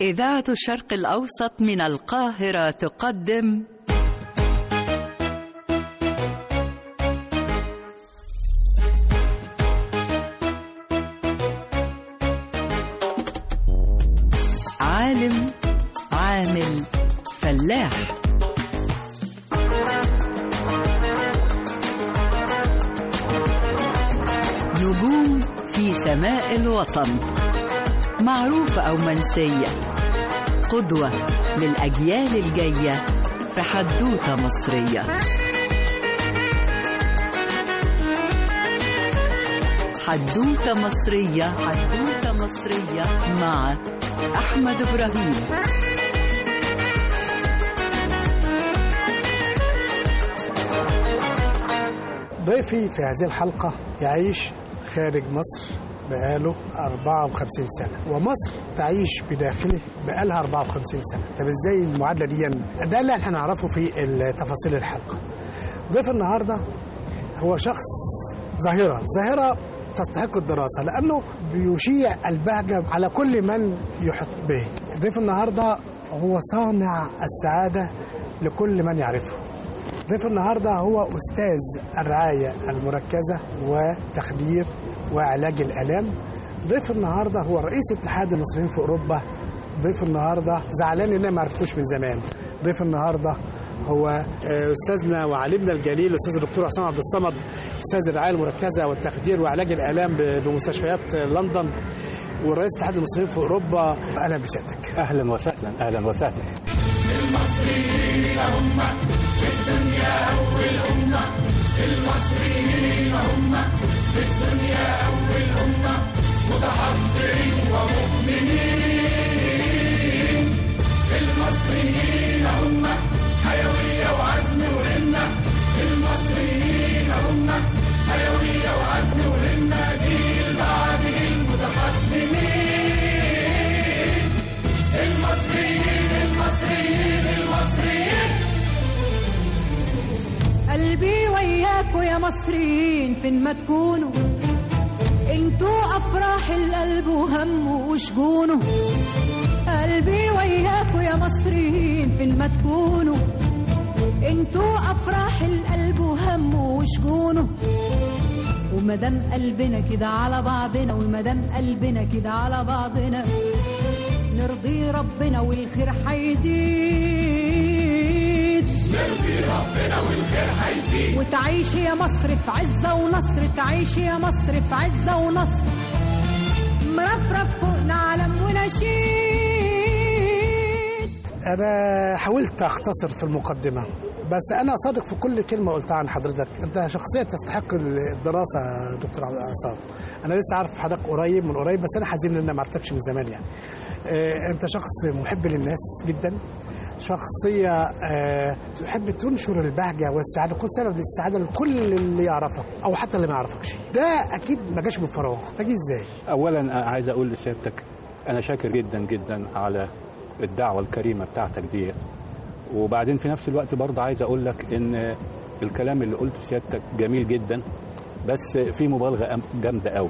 إذاعة الشرق الأوسط من القاهرة تقدم عالم عامل فلاح نجوم في سماء الوطن معروفة أو منسية قدوة للأجيال الجاية في حدوتة مصرية حدوتة مصرية حدوتة مصرية مع أحمد إبراهيم ضيفي في هذه الحلقة يعيش خارج مصر بقاله 54 سنة ومصر تعيش بداخله بقالها 54 سنة طب ازاي المعادلة دي ده اللي احنا هنعرفه في تفاصيل الحلقة ضيف النهاردة هو شخص ظاهرة ظاهرة تستحق الدراسة لأنه بيشيع البهجة على كل من يحط به ضيف النهاردة هو صانع السعادة لكل من يعرفه ضيف النهارده هو استاذ الرعايه المركزه وتخدير وعلاج الالام ضيف النهارده هو رئيس اتحاد المصريين في اوروبا ضيف النهارده زعلان ان انا ما عرفتوش من زمان ضيف النهارده هو استاذنا وعالمنا الجليل الاستاذ الدكتور حسام عبد الصمد استاذ الرعايه المركزه والتخدير وعلاج الالام بمستشفيات لندن ورئيس اتحاد المصريين في اوروبا اهلا بسيادتك اهلا وسهلا اهلا وسهلا المصريين هم في الدنيا أول أمة المصريين هم في الدنيا أول أمة متحضرين ومؤمنين المصريين هم حيوية وعزم وهمة المصريين هم حيوية وعزم وهمة جيل بعدهم متقدمين المصريين المصريين المصريين قلبي وياكوا يا مصريين فين ما تكونوا انتوا افراح القلب وهمه وشجونه قلبي وياكوا يا مصريين فين ما تكونوا انتوا افراح القلب وهمه وشجونه ومدام قلبنا كده على بعضنا ومدام قلبنا كده على بعضنا نرضي ربنا والخير هيزيد نرضي ربنا والخير هيزيد وتعيش يا مصر في عزة ونصر تعيش يا مصر في عزة ونصر مرفرف فوقنا علم ونشيد أنا حاولت أختصر في المقدمة بس أنا صادق في كل كلمة قلتها عن حضرتك أنت شخصية تستحق الدراسة يا دكتور عصام أنا لسه عارف حضرتك قريب من قريب بس أنا حزين إن أنا ما عرفتكش من زمان يعني أنت شخص محب للناس جدا شخصية أه تحب تنشر البهجة والسعادة تكون سبب للسعادة لكل اللي يعرفك أو حتى اللي ما يعرفكش ده أكيد ما جاش من فراغ ده جه إزاي؟ اولا عايز اقول لسيادتك انا شاكر جدا جدا على الدعوه الكريمه بتاعتك دي وبعدين في نفس الوقت برضه عايز اقول لك ان الكلام اللي قلته سيادتك جميل جدا بس في مبالغه جامده قوي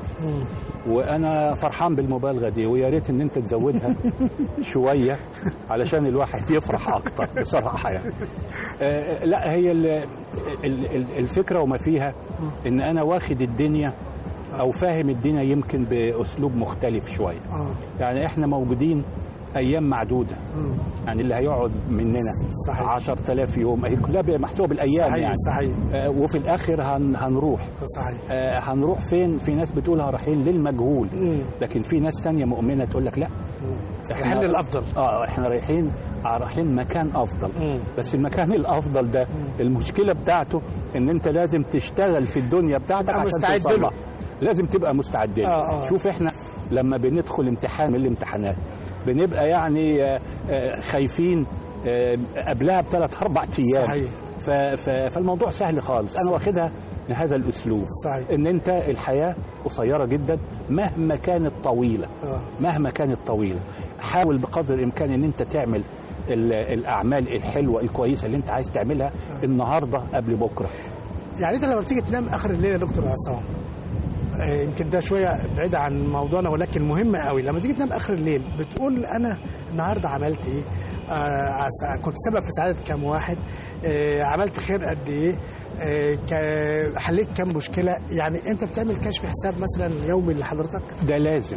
وانا فرحان بالمبالغه دي ويا ريت ان انت تزودها شويه علشان الواحد يفرح اكتر بصراحه يعني آه لا هي ال ال الفكره وما فيها ان انا واخد الدنيا او فاهم الدنيا يمكن باسلوب مختلف شويه يعني احنا موجودين ايام معدوده مم. يعني اللي هيقعد مننا صحيح. 10000 يوم هي كلها محسوبه بالايام صحيح يعني صحيح آه وفي الاخر هن هنروح صحيح آه هنروح فين في ناس بتقولها رايحين للمجهول مم. لكن في ناس تانية مؤمنة تقول لك لا رايحين للأفضل. اه احنا رايحين آه، رايحين مكان افضل مم. بس المكان الافضل ده المشكله بتاعته ان انت لازم تشتغل في الدنيا بتاعتك تبقى عشان مستعد توصل له. لها. لازم تبقى مستعد له. آه، آه. شوف احنا لما بندخل امتحان من الامتحانات بنبقى يعني آه، آه، خايفين آه، قبلها بثلاث اربع ايام صحيح. ف- ف- فالموضوع سهل خالص انا واخدها بهذا الاسلوب صحيح. ان انت الحياه قصيره جدا مهما كانت طويله آه. مهما كانت طويله حاول بقدر الامكان ان انت تعمل ال- الاعمال الحلوه الكويسه اللي انت عايز تعملها النهارده قبل بكره يعني انت لما بتيجي تنام اخر الليل يا دكتور عصام آه، يمكن ده شويه بعيد عن موضوعنا ولكن مهم قوي لما تيجي تنام اخر الليل بتقول انا النهارده عملت ايه آه عس- كنت سبب في سعاده كام واحد آه عملت خير قد ايه آه ك- حليت كام مشكله يعني انت بتعمل كشف حساب مثلا يومي لحضرتك ده لازم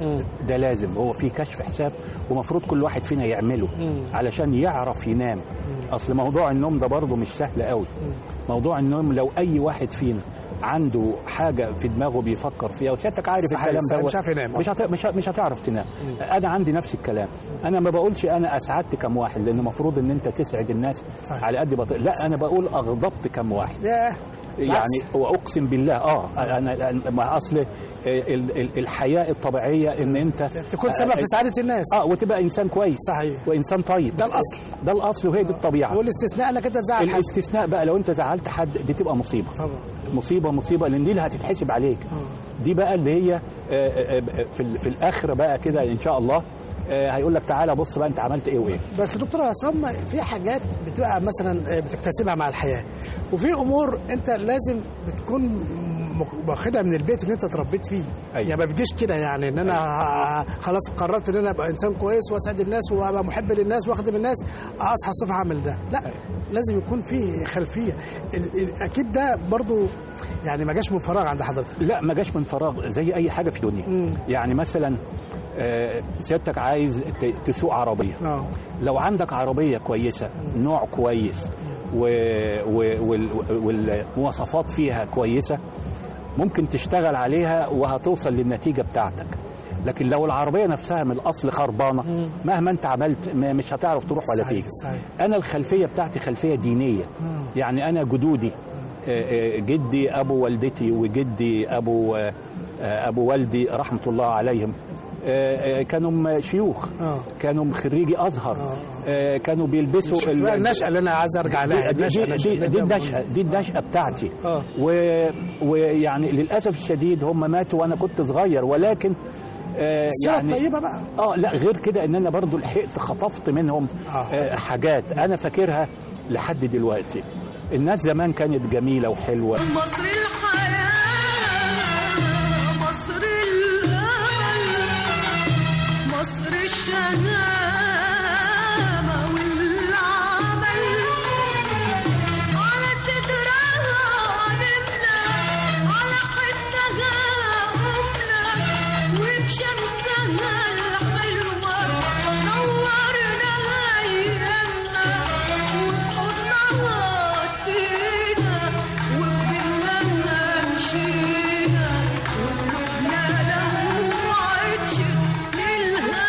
ده لازم هو في كشف حساب ومفروض كل واحد فينا يعمله مم. علشان يعرف ينام اصل موضوع النوم ده برضه مش سهل قوي موضوع النوم لو اي واحد فينا عنده حاجه في دماغه بيفكر فيها وسيادتك عارف صحيح، الكلام صحيح، ده مش عارف ينام. مش هت... مش, ه... مش هتعرف تنام انا عندي نفس الكلام انا ما بقولش انا اسعدت كم واحد لان المفروض ان انت تسعد الناس صحيح. على قد بطيء لا انا بقول اغضبت كم واحد ياه يعني واقسم بالله اه انا أنا- ما اصل ال- ال- الحياه الطبيعيه ان انت تكون سبب في سعاده الناس اه وتبقى انسان كويس صحيح وانسان طيب ده الأصل. ده الاصل وهي دي الطبيعه والاستثناء انك انت تزعل حد الاستثناء بقى لو انت زعلت حد دي تبقى مصيبه طبعا مصيبه مصيبه لان دي اللي هتتحسب عليك آه. دي بقى اللي هي آه، آه، آه، في ال- في الاخره بقى كده ان شاء الله آه، هيقول لك تعالى بص بقى انت عملت ايه وايه بس دكتور عصام في حاجات بتبقى مثلا بتكتسبها مع الحياه وفي امور انت لازم بتكون م- واخدها من البيت اللي انت اتربيت فيه أيوة. يعني ما بتجيش كده يعني ان انا ه- خلاص قررت ان انا ابقى انسان كويس واسعد الناس وابقى محب للناس واخدم الناس اصحى الصبح اعمل ده لا أيوة. لازم يكون في خلفيه ال- ال- اكيد ده برضو يعني ما جاش من فراغ عند حضرتك لا ما جاش من فراغ زي اي حاجه في الدنيا مم. يعني مثلا آه، سيادتك عايز ت- تسوق عربيه اه لو عندك عربيه كويسه نوع كويس و... و... وال... والمواصفات فيها كويسه ممكن تشتغل عليها وهتوصل للنتيجه بتاعتك لكن لو العربيه نفسها من الاصل خربانه مهما انت عملت ما- مش هتعرف تروح ولا صحيح، تيجي صحيح. انا الخلفيه بتاعتي خلفيه دينيه مم. يعني انا جدودي آه، آه، جدي ابو والدتي وجدي ابو آه، آه، ابو والدي رحمه الله عليهم آه، آه، كانوا م- شيوخ اه خريجي خريجي ازهر آه. آه، كانوا بيلبسوا شفت بقى النشأة اللي أنا عايز أرجع لها دي, النشأة دي, النشأة دي, دي النشأة دي النشأة بتاعتي آه. و- ويعني للأسف الشديد هم ماتوا وأنا كنت صغير ولكن آه الصلة يعني الطيبة بقى اه لا غير كده ان انا برضو لحقت خطفت منهم آه. آه حاجات انا فاكرها لحد دلوقتي الناس زمان كانت جميله وحلوه مصر الحياة مصر الأمل مصر الشهامة والعمل على صدرها نبنى على حسها قمنا وبشمسها الحلوة نورنا أيامنا وبحضنها فينا وبظلها مشينا وقلوبنا لو وعدش ليلها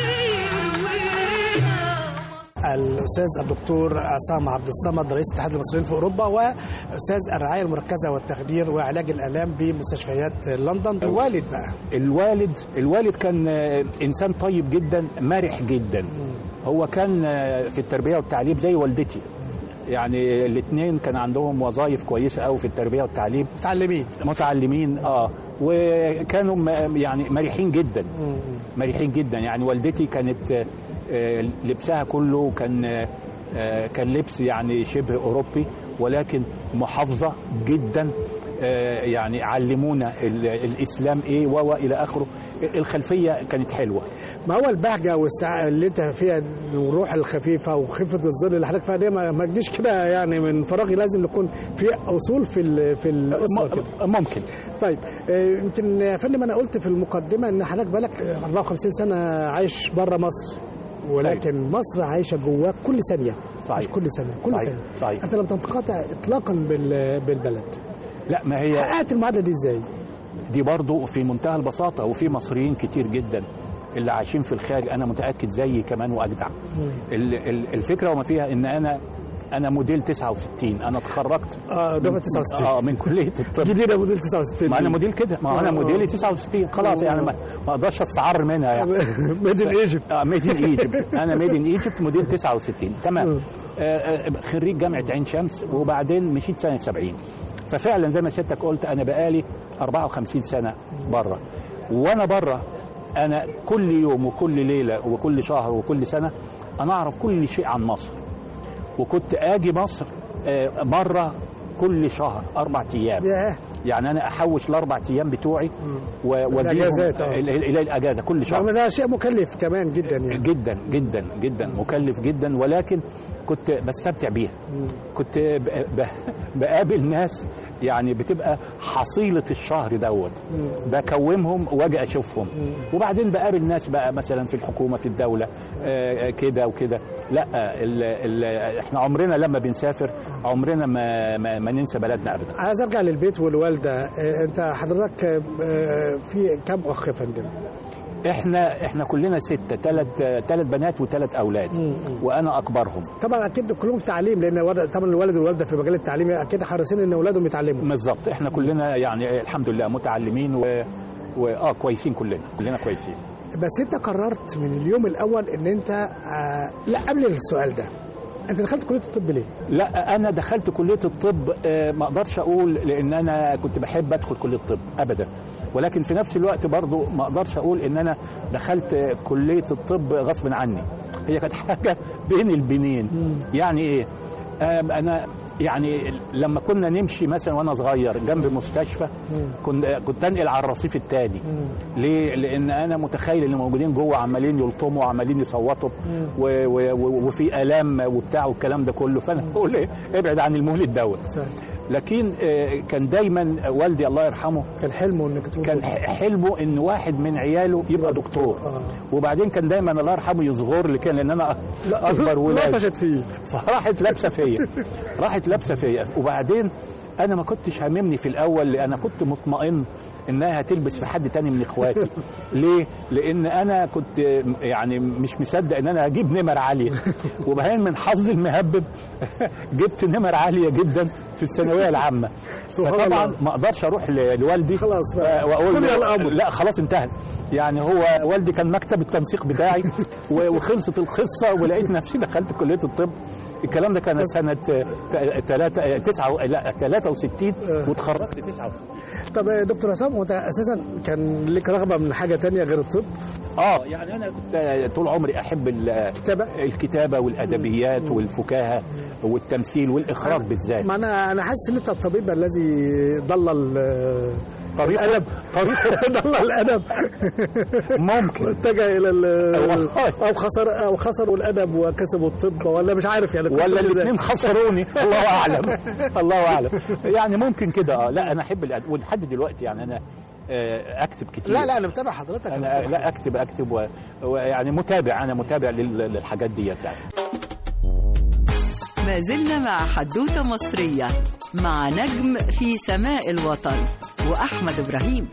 بيروينا الأستاذ الدكتور عصام عبد الصمد رئيس اتحاد المصريين في أوروبا وأستاذ الرعاية المركزة والتخدير وعلاج الآلام بمستشفيات لندن الوالد بقى الوالد الوالد كان آه، انسان طيب جدا مرح جدا هو كان آه، في التربيه والتعليم زي والدتي يعني الاثنين كان عندهم وظائف كويسه قوي في التربيه والتعليم متعلمين متعلمين اه وكانوا م- يعني مرحين جدا مرحين جدا يعني والدتي كانت آه، آه، لبسها كله كان آه، آه، كان لبس يعني شبه اوروبي ولكن محافظه جدا آه، يعني علمونا ال- الاسلام ايه و الى اخره الخلفيه كانت حلوه ما هو البهجة والسعادة اللي أنت فيها والروح الخفيفة وخفة الظل اللي حضرتك فيها دي ما ما تجيش كده يعني من فراغ لازم يكون في أصول في ال- في الأسرة كده م- ممكن طيب آه، يمكن يا فندم انا قلت في المقدمه ان حضرتك بقالك آه، 54 سنه عايش بره مصر ولكن مصر عايشه جواك كل ثانيه صحيح. مش كل سنه كل صحيح. ثانيه صحيح. انت لم تنقطع اطلاقا بال- بالبلد لا ما هي حققت المعادله دي ازاي؟ دي برضو في منتهى البساطة وفي مصريين كتير جدا اللي عايشين في الخارج أنا متأكد زيي كمان وأجدع ال- ال- الفكرة وما فيها إن أنا أنا موديل 69 أنا اتخرجت اه دفعه 69 اه من كلية الطب جديده موديل 69 ما أنا موديل كده ما هو أنا آه. موديلي 69 خلاص يعني ما ما أقدرش أستعر منها يعني ميد ان ايجيبت اه ميد ان ايجيبت انا ميد ان ايجيبت موديل 69 تمام مم. آه، آه، خريج جامعه عين شمس وبعدين مشيت سنه 70 ففعلا زي ما سيادتك قلت انا بقالي 54 سنه بره وانا بره انا كل يوم وكل ليله وكل شهر وكل سنه انا اعرف كل شيء عن مصر وكنت اجي مصر آه، مره كل شهر اربع ايام ياه يعني انا احوش الاربع ايام بتوعي و- واديهم الأجازات، آه. الى إلى الاجازه كل شهر رغم ده شيء مكلف كمان جدا يعني جدا جدا جدا مكلف جدا ولكن كنت بستمتع بيها كنت ب- ب- بقابل ناس يعني بتبقى حصيلة الشهر دوت بكومهم واجي اشوفهم وبعدين بقابل ناس بقى مثلا في الحكومة في الدولة آه، كده وكده لا ال ال احنا عمرنا لما بنسافر عمرنا ما, ما, ما ننسى بلدنا ابدا عايز ارجع للبيت والوالده آه، انت حضرتك آه، في كم اخ يا فندم؟ احنا احنا كلنا ستة ثلاث ثلاث بنات وثلاث اولاد وانا اكبرهم طبعا اكيد كلهم في تعليم لان الوالد- طبعا الوالد والوالده في مجال التعليم اكيد حريصين ان اولادهم يتعلموا بالظبط احنا كلنا يعني الحمد لله متعلمين و... واه كويسين كلنا كلنا كويسين بس انت قررت من اليوم الاول ان انت آه لا قبل السؤال ده انت دخلت كليه الطب ليه؟ لا انا دخلت كليه الطب آه، ما اقدرش اقول لان انا كنت بحب ادخل كليه الطب ابدا ولكن في نفس الوقت برضو ما اقدرش اقول ان انا دخلت آه، كليه الطب غصب عني هي كانت حاجه بين البنين يعني ايه آم، انا يعني لما كنا نمشي مثلا وانا صغير جنب مستشفى كنت كنت انقل على الرصيف التاني ليه؟ لان انا متخيل ان موجودين جوه عمالين يلطموا وعمالين يصوتوا و- و- و- وفي الام وبتاع والكلام ده كله فانا بقول ايه ابعد عن المولد دوت صحيح. لكن آه، كان دايما والدي الله يرحمه كان حلمه انك تكون كان ح- حلمه ان واحد من عياله يبقى دكتور آه. وبعدين كان دايما الله يرحمه يصغر لي كان لان انا اكبر ولاد لطشت فيه فراحت لابسه فيا راحت لابسه فيا وبعدين انا ما كنتش هاممني في الاول لان انا كنت مطمئن انها هتلبس في حد تاني من اخواتي ليه لان انا كنت يعني مش مصدق ان انا هجيب نمر عاليه وبعدين من حظي المهبب جبت نمر عاليه جدا في الثانويه العامه سبحان فطبعا الله. ما اقدرش اروح ل- لوالدي خلاص بقى. آه، واقول قضي له الأمر. لا خلاص انتهت يعني هو والدي كان مكتب التنسيق بتاعي و- وخلصت القصه ولقيت نفسي دخلت كليه الطب الكلام ده كان سنه 3 9 لا 63 واتخرجت 69 طب آه، دكتور عصام هو انت اساسا كان لك رغبه من حاجه تانية غير الطب اه يعني انا كنت طول عمري احب ال- كتابة؟ الكتابه والادبيات والفكاهه والتمثيل والاخراج بالذات ما انا انا حاسس ان انت الطبيب الذي ضلل آه، طريق الادب طريق ضلل الادب ممكن اتجه الى ال- والله. او خسر او خسروا الادب وكسبوا الطب ولا مش عارف يعني ولا القصة إزاي؟ الاثنين خسروني الله اعلم الله اعلم يعني ممكن كده اه لا انا احب الأدب ولحد دلوقتي يعني انا آه، اكتب كتير لا لا انا متابع حضرتك انا لا اكتب اكتب و- ويعني متابع انا متابع لل- للحاجات ديت يعني ما زلنا مع حدوتة مصرية مع نجم في سماء الوطن وأحمد إبراهيم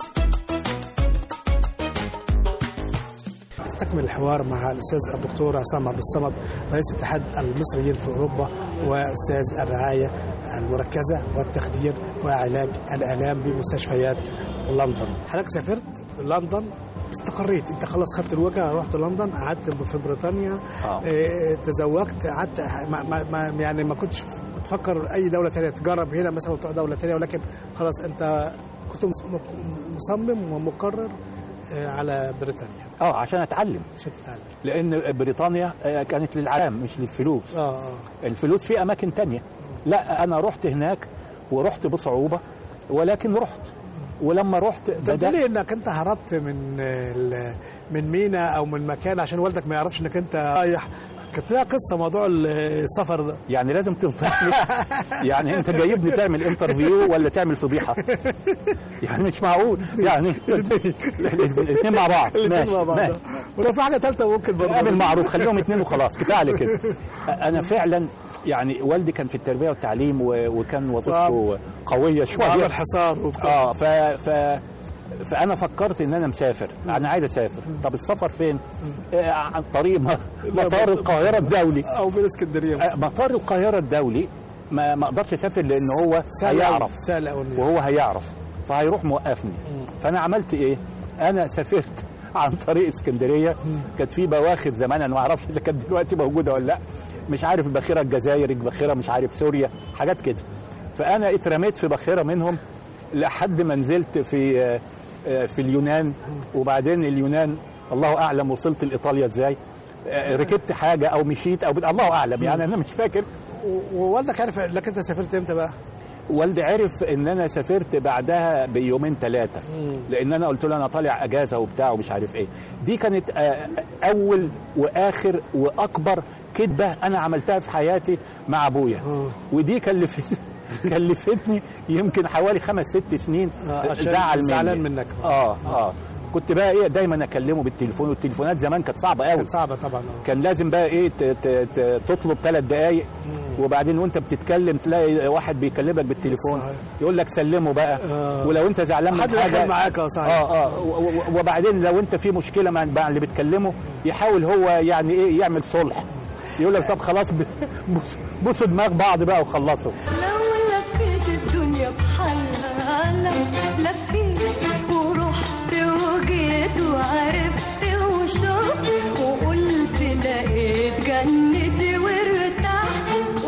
استكمل الحوار مع الاستاذ الدكتور عصام عبد الصمد رئيس اتحاد المصريين في اوروبا واستاذ الرعايه المركزه والتخدير وعلاج الالام بمستشفيات لندن. حضرتك سافرت لندن استقريت انت خلاص خدت الوجهه رحت لندن قعدت في بريطانيا آه. اه تزوجت قعدت ما ما ما يعني ما كنتش تفكر اي دوله ثانيه تجرب هنا مثلا وتروح دوله ثانيه ولكن خلاص انت كنت مص- مصمم ومقرر اه على بريطانيا اه عشان اتعلم عشان تتعلم لان بريطانيا آه، كانت للعالم مش للفلوس اه اه الفلوس في اماكن تانية لا انا رحت هناك ورحت بصعوبه ولكن رحت ولما رحت انت بتقول بدات لي انك انت هربت من ال- من مينا او من مكان عشان والدك ما يعرفش انك انت رايح كانت لها قصه موضوع السفر ده يعني لازم تفضحني يعني انت جايبني تعمل انترفيو ولا تعمل فضيحه يعني مش معقول يعني الاثنين مع بعض الاثنين ماشي مع بعض ماشي. ولو في حاجه ثالثه ممكن برضه قابل معروف خليهم اثنين وخلاص كفايه على كده انا فعلا يعني والدي كان في التربيه والتعليم و- وكان وظيفته قويه وعلى شويه الحصار وبتاع اه ف ف فانا فكرت ان انا مسافر انا عايز اسافر طب السفر فين آه عن طريق م- مطار القاهره الدولي او من اسكندريه آه مطار القاهره الدولي ما ما اقدرش اسافر لان هو هيعرف سهل قوي وهو هيعرف فهيروح موقفني فانا عملت ايه انا سافرت عن طريق اسكندريه كانت في بواخر زمان انا ما اعرفش اذا كانت دلوقتي موجوده ولا لا مش عارف باخره الجزائر باخره مش عارف سوريا حاجات كده فانا اترميت في باخره منهم لحد ما نزلت في آه، آه، في اليونان وبعدين اليونان الله اعلم وصلت لايطاليا ازاي آه، ركبت حاجه او مشيت او بت... الله اعلم يعني انا مش فاكر ووالدك عارف انك انت سافرت امتى بقى؟ والدي عرف ان انا سافرت بعدها بيومين ثلاثه لان انا قلت له انا طالع اجازه وبتاع ومش عارف ايه دي كانت آه، اول واخر واكبر كذبه انا عملتها في حياتي مع ابويا ودي كلفت كلفتني يمكن حوالي خمس ست سنين آه، عشان زعل مني زعلان منك. اه اه كنت بقى ايه دايما اكلمه بالتليفون والتليفونات زمان كانت صعبه قوي كانت صعبه طبعا آه. كان لازم بقى ايه ت- ت- ت- تطلب ثلاث دقايق وبعدين وانت بتتكلم تلاقي واحد بيكلمك بالتليفون صحيح. يقول لك سلمه بقى آه. ولو انت زعلان من حد دخل حاجه معاك اه صحيح اه اه و- و- وبعدين لو انت في مشكله مع مع اللي بتكلمه يحاول هو يعني ايه يعمل صلح يقول لك طب خلاص ب- بص- بصوا دماغ بعض بقى وخلصوا لو لفيت الدنيا بحالها لو لفيت ورحت وجيت وعرفت وشفت وقلت لقيت جنتي وارتحت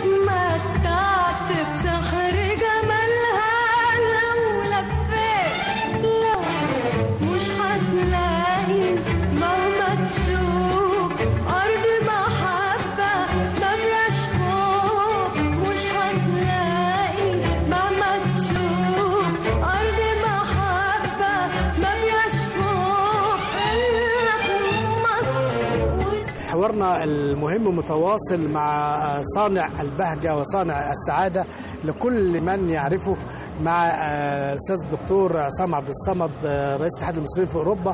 واتمتعت بسحر جمالها لو لفيت لا مش هتلاقي مهما تشوف أرض محبة مبلاش خوف مش هتلاقي مهما تشوف أرض محبة مبلاش خوف إلا في مصر حوارنا المهم متواصل مع صانع البهجة وصانع السعادة لكل من يعرفه مع آه، الأستاذ الدكتور عصام عبد الصمد آه، رئيس الاتحاد المصري في أوروبا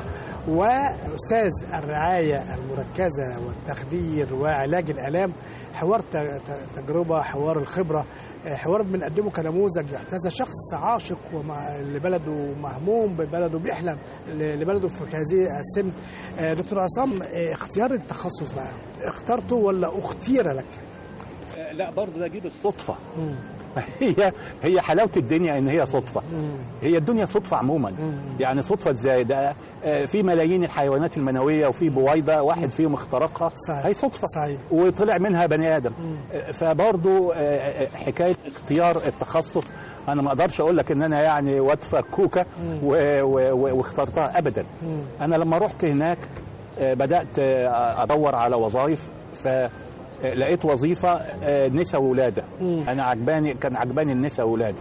وأستاذ الرعاية المركزة والتخدير وعلاج الآلام حوار ت- ت- تجربة حوار الخبرة آه، حوار بنقدمه كنموذج يحتذى شخص عاشق وما- لبلده مهموم ببلده بيحلم ل- لبلده في هذه السن آه، دكتور عصام آه، اختيار التخصص بقى اخترته ولا اختير لك؟ لا برضه ده جه بالصدفه هي هي حلاوه الدنيا ان هي صدفه هي الدنيا صدفه عموما يعني صدفه ازاي ده آه، في ملايين الحيوانات المنويه وفي بويضه واحد فيهم اخترقها صحيح. هي صدفه صحيح. وطلع منها بني ادم آه، فبرضه آه، آه، حكايه اختيار التخصص انا ما اقدرش اقول لك ان انا يعني واد فكوكه و- و- و- واخترتها ابدا انا لما رحت هناك آه، بدات آه، ادور على وظائف ف لقيت وظيفه آه، نساء ولاده انا عجباني كان عجباني النساء ولاده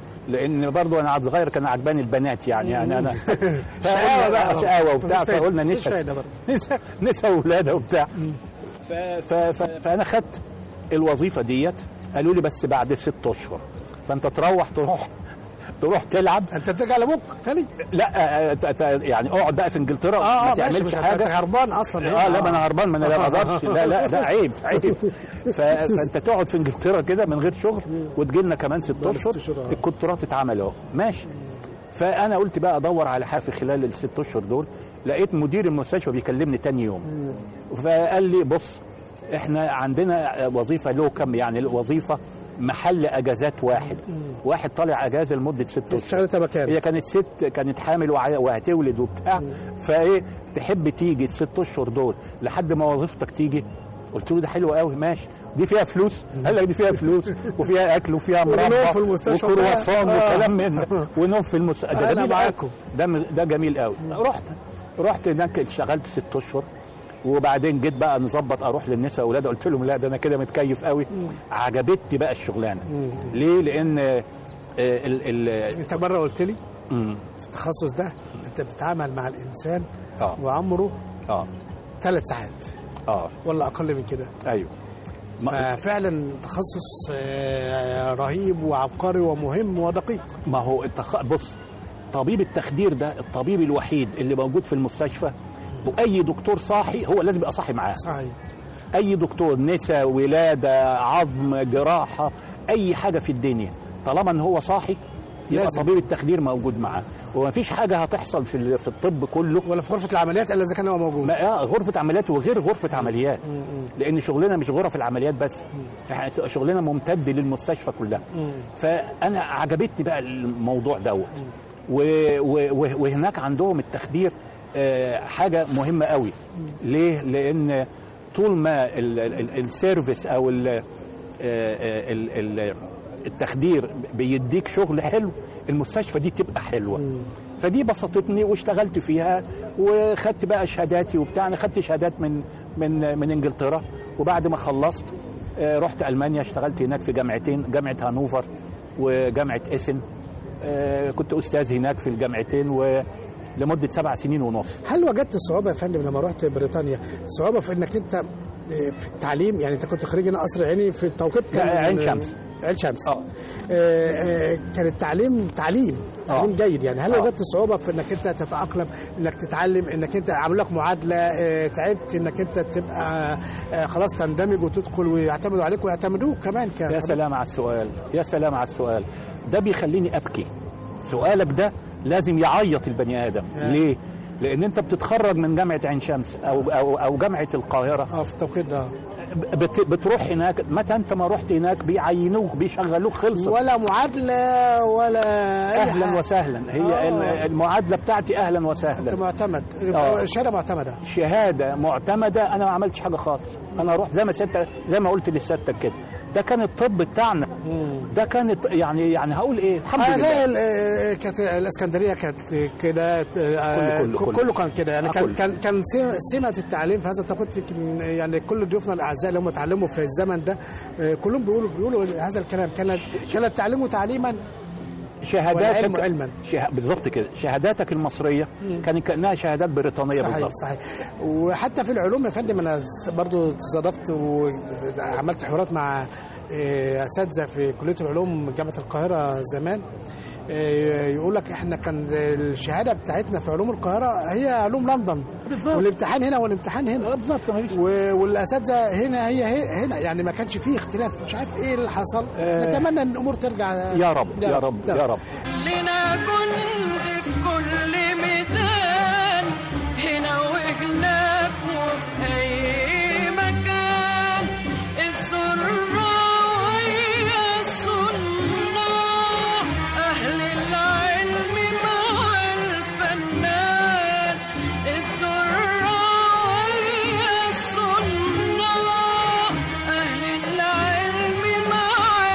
لان برضو انا عاد صغير كان عجباني البنات يعني يعني انا شقاوة بقى. شقاوه وبتاع مفيش فايدة. فقلنا مفيش نساء فايدة برضه. نساء نساء ولاده وبتاع ف ف ف فانا خدت الوظيفه ديت قالوا لي بس بعد ست اشهر فانت تروح تروح تروح تلعب انت بترجع لابوك تاني؟ لا آه، ت- ت- يعني اقعد بقى في انجلترا اه ما اه ماشي تعملش بس انت حاجه هربان اصلا اه لا ما انا هربان ما انا لا اقدرش لا لا ده عيب عيب ف- فانت تقعد في انجلترا كده من غير شغل وتجي لنا كمان ست بعد ست اشهر أشهر، آه. الكونترات اتعمل اهو ماشي فانا قلت بقى ادور على حاجه في خلال الست اشهر دول لقيت مدير المستشفى بيكلمني تاني يوم فقال لي بص احنا عندنا وظيفه له كم يعني الوظيفه محل اجازات واحد واحد طالع اجازه لمده ست اشهر اشتغلت مكان هي كانت ست كانت حامل وع- وهتولد وبتاع فايه تحب تيجي الست اشهر دول لحد ما وظيفتك تيجي قلت له ده حلو قوي ماشي دي فيها فلوس قال لك دي فيها فلوس وفيها اكل وفيها ونوم مربى في المستشفى وكرواسون آه. وكلام من ده ونوم في المستشفى ده أنا جميل معاكم. قوي. ده م- ده جميل قوي رحت رحت هناك اشتغلت ست اشهر وبعدين جيت بقى نظبط اروح للنساء واولاد قلت لهم لا ده انا كده متكيف قوي عجبتني بقى الشغلانه ليه لان آه، ال ال انت مره قلت لي مم. في التخصص ده انت بتتعامل مع الانسان اه وعمره اه ثلاث ساعات اه ولا اقل من كده ايوه ما, ففعلا تخصص آه، رهيب وعبقري ومهم ودقيق ما هو التخ... بص طبيب التخدير ده الطبيب الوحيد اللي موجود في المستشفى واي دكتور صاحي هو لازم يبقى صاحي معاه صحيح اي دكتور نساء ولاده عظم جراحه اي حاجه في الدنيا طالما ان هو صاحي يبقى لازم. طبيب التخدير موجود معاه ومفيش حاجه هتحصل في ال- في الطب كله ولا في غرفه العمليات الا اذا كان هو موجود ما آه، غرفه عمليات وغير غرفه عمليات لان شغلنا مش غرف العمليات بس إحنا شغلنا ممتد للمستشفى كلها فانا عجبتني بقى الموضوع دوت و- و- و- وهناك عندهم التخدير آه، حاجه مهمه قوي ليه لان طول ما ال- ال- ال- السيرفيس او ال- آه، آه، ال- ال- التخدير بيديك شغل حلو المستشفى دي تبقى حلوه فدي بسطتني واشتغلت فيها وخدت بقى شهاداتي وبتاع انا خدت شهادات من من من انجلترا وبعد ما خلصت آه، رحت المانيا اشتغلت هناك في جامعتين جامعه هانوفر وجامعه اسن آه، كنت استاذ هناك في الجامعتين ولمده سبع سنين ونص هل وجدت صعوبه يا فندم لما رحت بريطانيا صعوبه في انك انت في التعليم يعني انت كنت خريج هنا قصر عيني في التوقيت كان لا، عين شمس. عين شمس آه. آه، آه، كان التعليم تعليم تعليم آه. جيد يعني هل آه. وجدت صعوبه في انك انت تتاقلم انك تتعلم انك انت عملوا لك معادله آه، تعبت انك انت تبقى آه، خلاص تندمج وتدخل ويعتمدوا عليك ويعتمدوك كمان ك- يا سلام على السؤال يا سلام على السؤال ده بيخليني ابكي سؤالك ده لازم يعيط البني ادم آه. ليه لان انت بتتخرج من جامعه عين شمس او او او جامعه القاهره اه في التوقيت ده بت بتروح هناك متى انت ما رحت هناك بيعينوك بيشغلوك خلصت ولا معادله ولا أي اهلا حاجة. وسهلا هي آه. المعادله بتاعتي اهلا انت وسهلا معتمد آه. الشهاده معتمده شهاده معتمده انا ما عملتش حاجه خالص انا رحت زي ما ست زي ما قلت لسيادتك كده ده كان الطب بتاعنا ده كانت يعني يعني هقول ايه الحمد آه، زي لله ال- آه، كانت الاسكندريه كانت كده آه، كله- كله. كله كان كده يعني آه، كان كله. كان كان سم- سمه التعليم في هذا التوقيت يمكن يعني كل ضيوفنا الاعزاء اللي هم اتعلموا في الزمن ده آه، كلهم بيقولوا بيقولوا هذا الكلام كانت كان التعليم تعليما والعلم شهاداتك علما شه... بالظبط كده شهاداتك المصريه كانت كانها شهادات بريطانيه صحيح بالظبط صحيح وحتى في العلوم يا فندم انا برضو تصادفت وعملت حوارات مع آه، اساتذه في كليه العلوم جامعه القاهره زمان آه، يقول لك احنا كان الشهاده بتاعتنا في علوم القاهره هي علوم لندن بالظبط. والامتحان هنا والامتحان هنا بالظبط مفيش و- والاساتذه هنا هي هي- هنا يعني ما كانش فيه اختلاف مش عارف ايه اللي حصل آه. نتمنى ان الامور ترجع يا رب يا رب يا رب لنا جند في كل ميدان هنا وهناك وفي أي مكان الزراعية الصناع أهل العلم مع الفنان الزراعية الصناع أهل العلم مع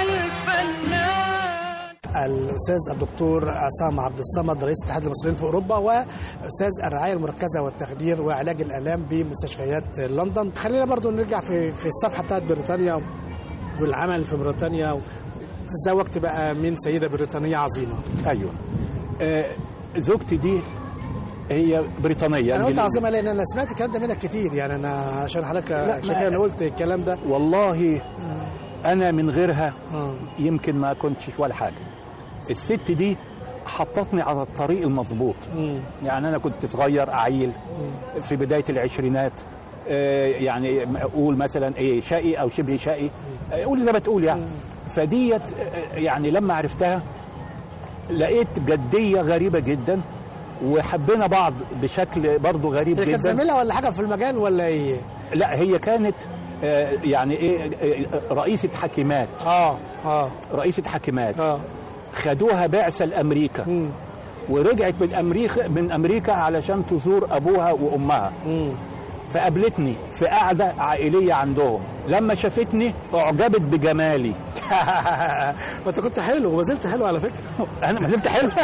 الفنان الاستاذ الدكتور عصام عبد الصمد رئيس اتحاد المصريين في اوروبا واستاذ الرعايه المركزه والتخدير وعلاج الالام بمستشفيات لندن خلينا برضو نرجع في في الصفحه بتاعت بريطانيا والعمل في بريطانيا تزوجت بقى من سيده بريطانيه عظيمه ايوه آه زوجتي دي هي بريطانيه انا قلت إنجليزية. عظيمه لان انا سمعت الكلام ده منك كتير يعني انا عشان حضرتك لا، عشان ما- كده انا قلت الكلام ده والله انا من غيرها اه يمكن ما كنتش ولا حاجه الست دي حطتني على الطريق المظبوط مم. يعني انا كنت صغير اعيل في بدايه العشرينات آه، يعني اقول مثلا ايه شقي او شبه شقي آه، قول زي ما تقول يعني فديت آه، يعني لما عرفتها لقيت جديه غريبه جدا وحبينا بعض بشكل برضه غريب هي كانت جدا زميله ولا حاجه في المجال ولا ايه؟ لا هي كانت آه، يعني ايه آه، رئيسه حكيمات اه اه رئيسه حكيمات اه خدوها بعثه لامريكا مم. ورجعت من امريكا من امريكا علشان تزور ابوها وامها مم. فقابلتني في قعده عائليه عندهم لما شافتني اعجبت بجمالي ما انت كنت حلو وما زلت حلو على فكره انا ما زلت حلو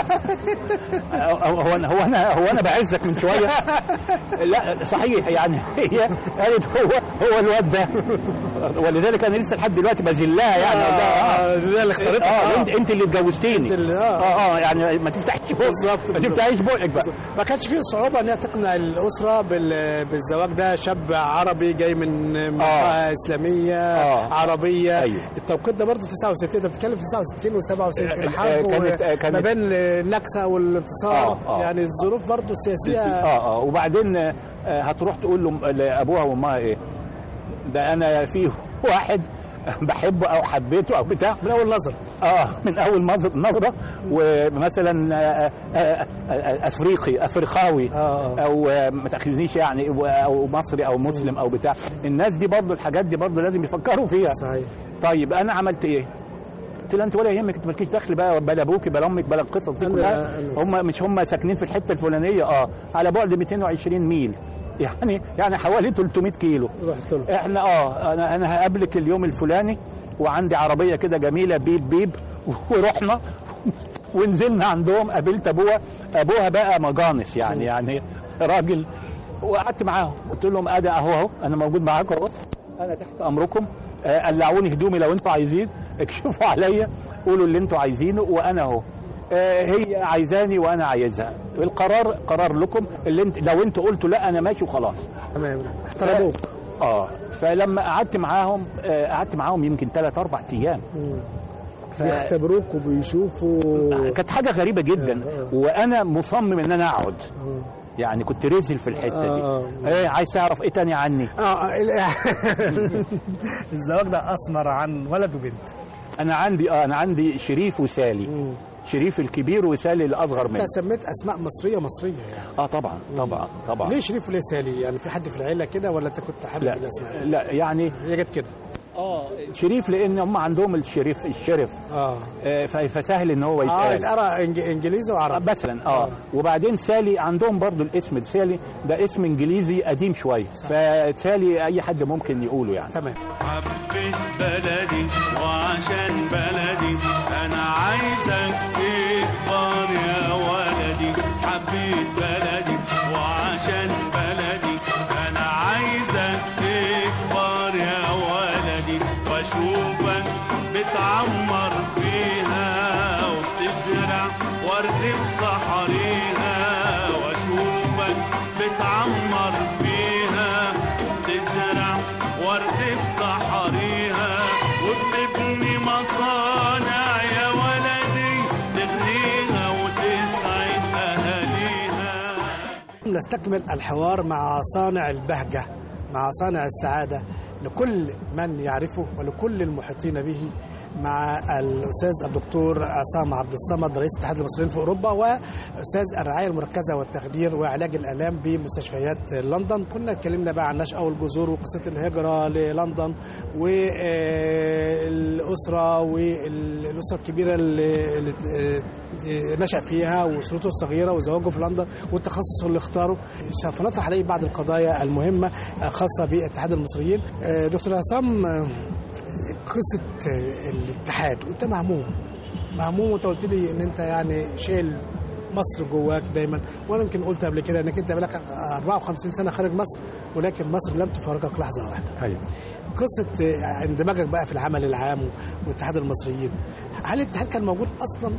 هو هو انا هو انا هو انا بعزك من شويه لا صحيح يعني هي قالت هو هو الواد ده ولذلك انا لسه لحد دلوقتي بذلها يعني آه، ده اللي اختارتك اه آه. انت انت اللي اتجوزتيني انت اللي- آه. اه اه يعني ما تفتحش بقك بالظبط، ما بالظبط. تفتحيش بقك بقى ما كانش فيه صعوبة ان هي تقنع الأسرة بال- بالزواج ده شاب عربي جاي من منطقة إسلامية آه. عربية أيوه. التوقيت ده برضه 69 انت بتتكلم في 69 و67 آه، الحرب كانت- آه، و- كانت- ما بين النكسة والانتصار آه، آه. يعني الظروف برضه السياسية اه اه وبعدين آه، هتروح تقول له لابوها وامها ايه ده انا في واحد بحبه او حبيته او بتاع من أول نظر اه من اول نظر- نظره ومثلا آه، آه، آه، افريقي افريقاوي آه. او آه، ما تاخذنيش يعني او مصري او مسلم او بتاع الناس دي برضو الحاجات دي برضو لازم يفكروا فيها صحيح طيب انا عملت ايه قلت لها انت ولا يهمك انت مالكيش دخل بقى بلا ابوكي بلا امك بلا القصص دي أنا- كلها أنا- هم مش هم ساكنين في الحته الفلانيه اه على بعد 220 ميل يعني يعني حوالي 300 كيلو رحت له احنا اه انا انا هقابلك اليوم الفلاني وعندي عربيه كده جميله بيب بيب ورحنا ونزلنا عندهم قابلت ابوها ابوها بقى مجانس يعني يعني راجل وقعدت معاهم قلت لهم ادي اهو اهو انا موجود معاكم اهو انا تحت امركم آه، قلعوني هدومي لو انتوا عايزين اكشفوا عليا قولوا اللي انتوا عايزينه وانا اهو آه، هي عايزاني وانا عايزها القرار قرار لكم اللي انت لو انتوا قلتوا لا انا ماشي وخلاص تمام احترموك اه فلما قعدت معاهم آه، قعدت معاهم يمكن ثلاث اربع ايام ف- بيختبروك وبيشوفوا كانت حاجه غريبه جدا وانا مصمم ان انا اقعد يعني كنت رزل في الحته دي آه. ايه عايز تعرف ايه تاني عني اه ال- الزواج ده اسمر عن ولد وبنت انا عندي اه انا عندي شريف وسالي شريف الكبير وسالي الاصغر منه انت سميت اسماء مصريه مصريه يعني اه طبعا طبعا طبعا ليه شريف وليه سالي يعني في حد في العيله كده ولا انت كنت حابب لا الاسماء لا يعني هي جت كده اه شريف لان هم عندهم الشريف الشرف اه آه، ف- فسهل ان هو اه يتقال يتقرا إنج- انجليزي آه، وعربي مثلا اه وبعدين سالي عندهم برضو الاسم سالي ده اسم انجليزي قديم شويه فسالي اي حد ممكن يقوله يعني تمام حبيت بلدي وعشان بلدي انا عايزك تكبر يا ولدي حبيت بلدي وعشان بلدي انا عايزك تكبر يا ولدي واشوفك بتعمر فيها وبتزرع ورد في صحريها واشوفك بتعمر فيها وبتزرع ورد في صحريها وبتبني مصانع يا ولدي تغنيها وتسعد اهاليها نستكمل الحوار مع صانع البهجة مع صانع السعادة لكل من يعرفه ولكل المحيطين به مع الأستاذ الدكتور عصام عبد الصمد رئيس اتحاد المصريين في أوروبا وأستاذ الرعاية المركزة والتخدير وعلاج الآلام بمستشفيات لندن كنا اتكلمنا بقى عن النشأة والجذور وقصة الهجرة للندن والأسرة والأسرة الكبيرة اللي اللي نشأ فيها وأسرته الصغيرة وزواجه في لندن والتخصص اللي اختاره سوف نطرح عليه بعض القضايا المهمة خاصة باتحاد المصريين دكتور عصام قصة الاتحاد وانت مهموم مهموم وانت قلت لي ان انت يعني شايل مصر جواك دايما وانا يمكن قلت قبل كده انك انت بقالك 54 سنه خارج مصر ولكن مصر لم تفارقك لحظه واحده. ايوه قصه اندماجك بقى في العمل العام واتحاد المصريين هل الاتحاد كان موجود اصلا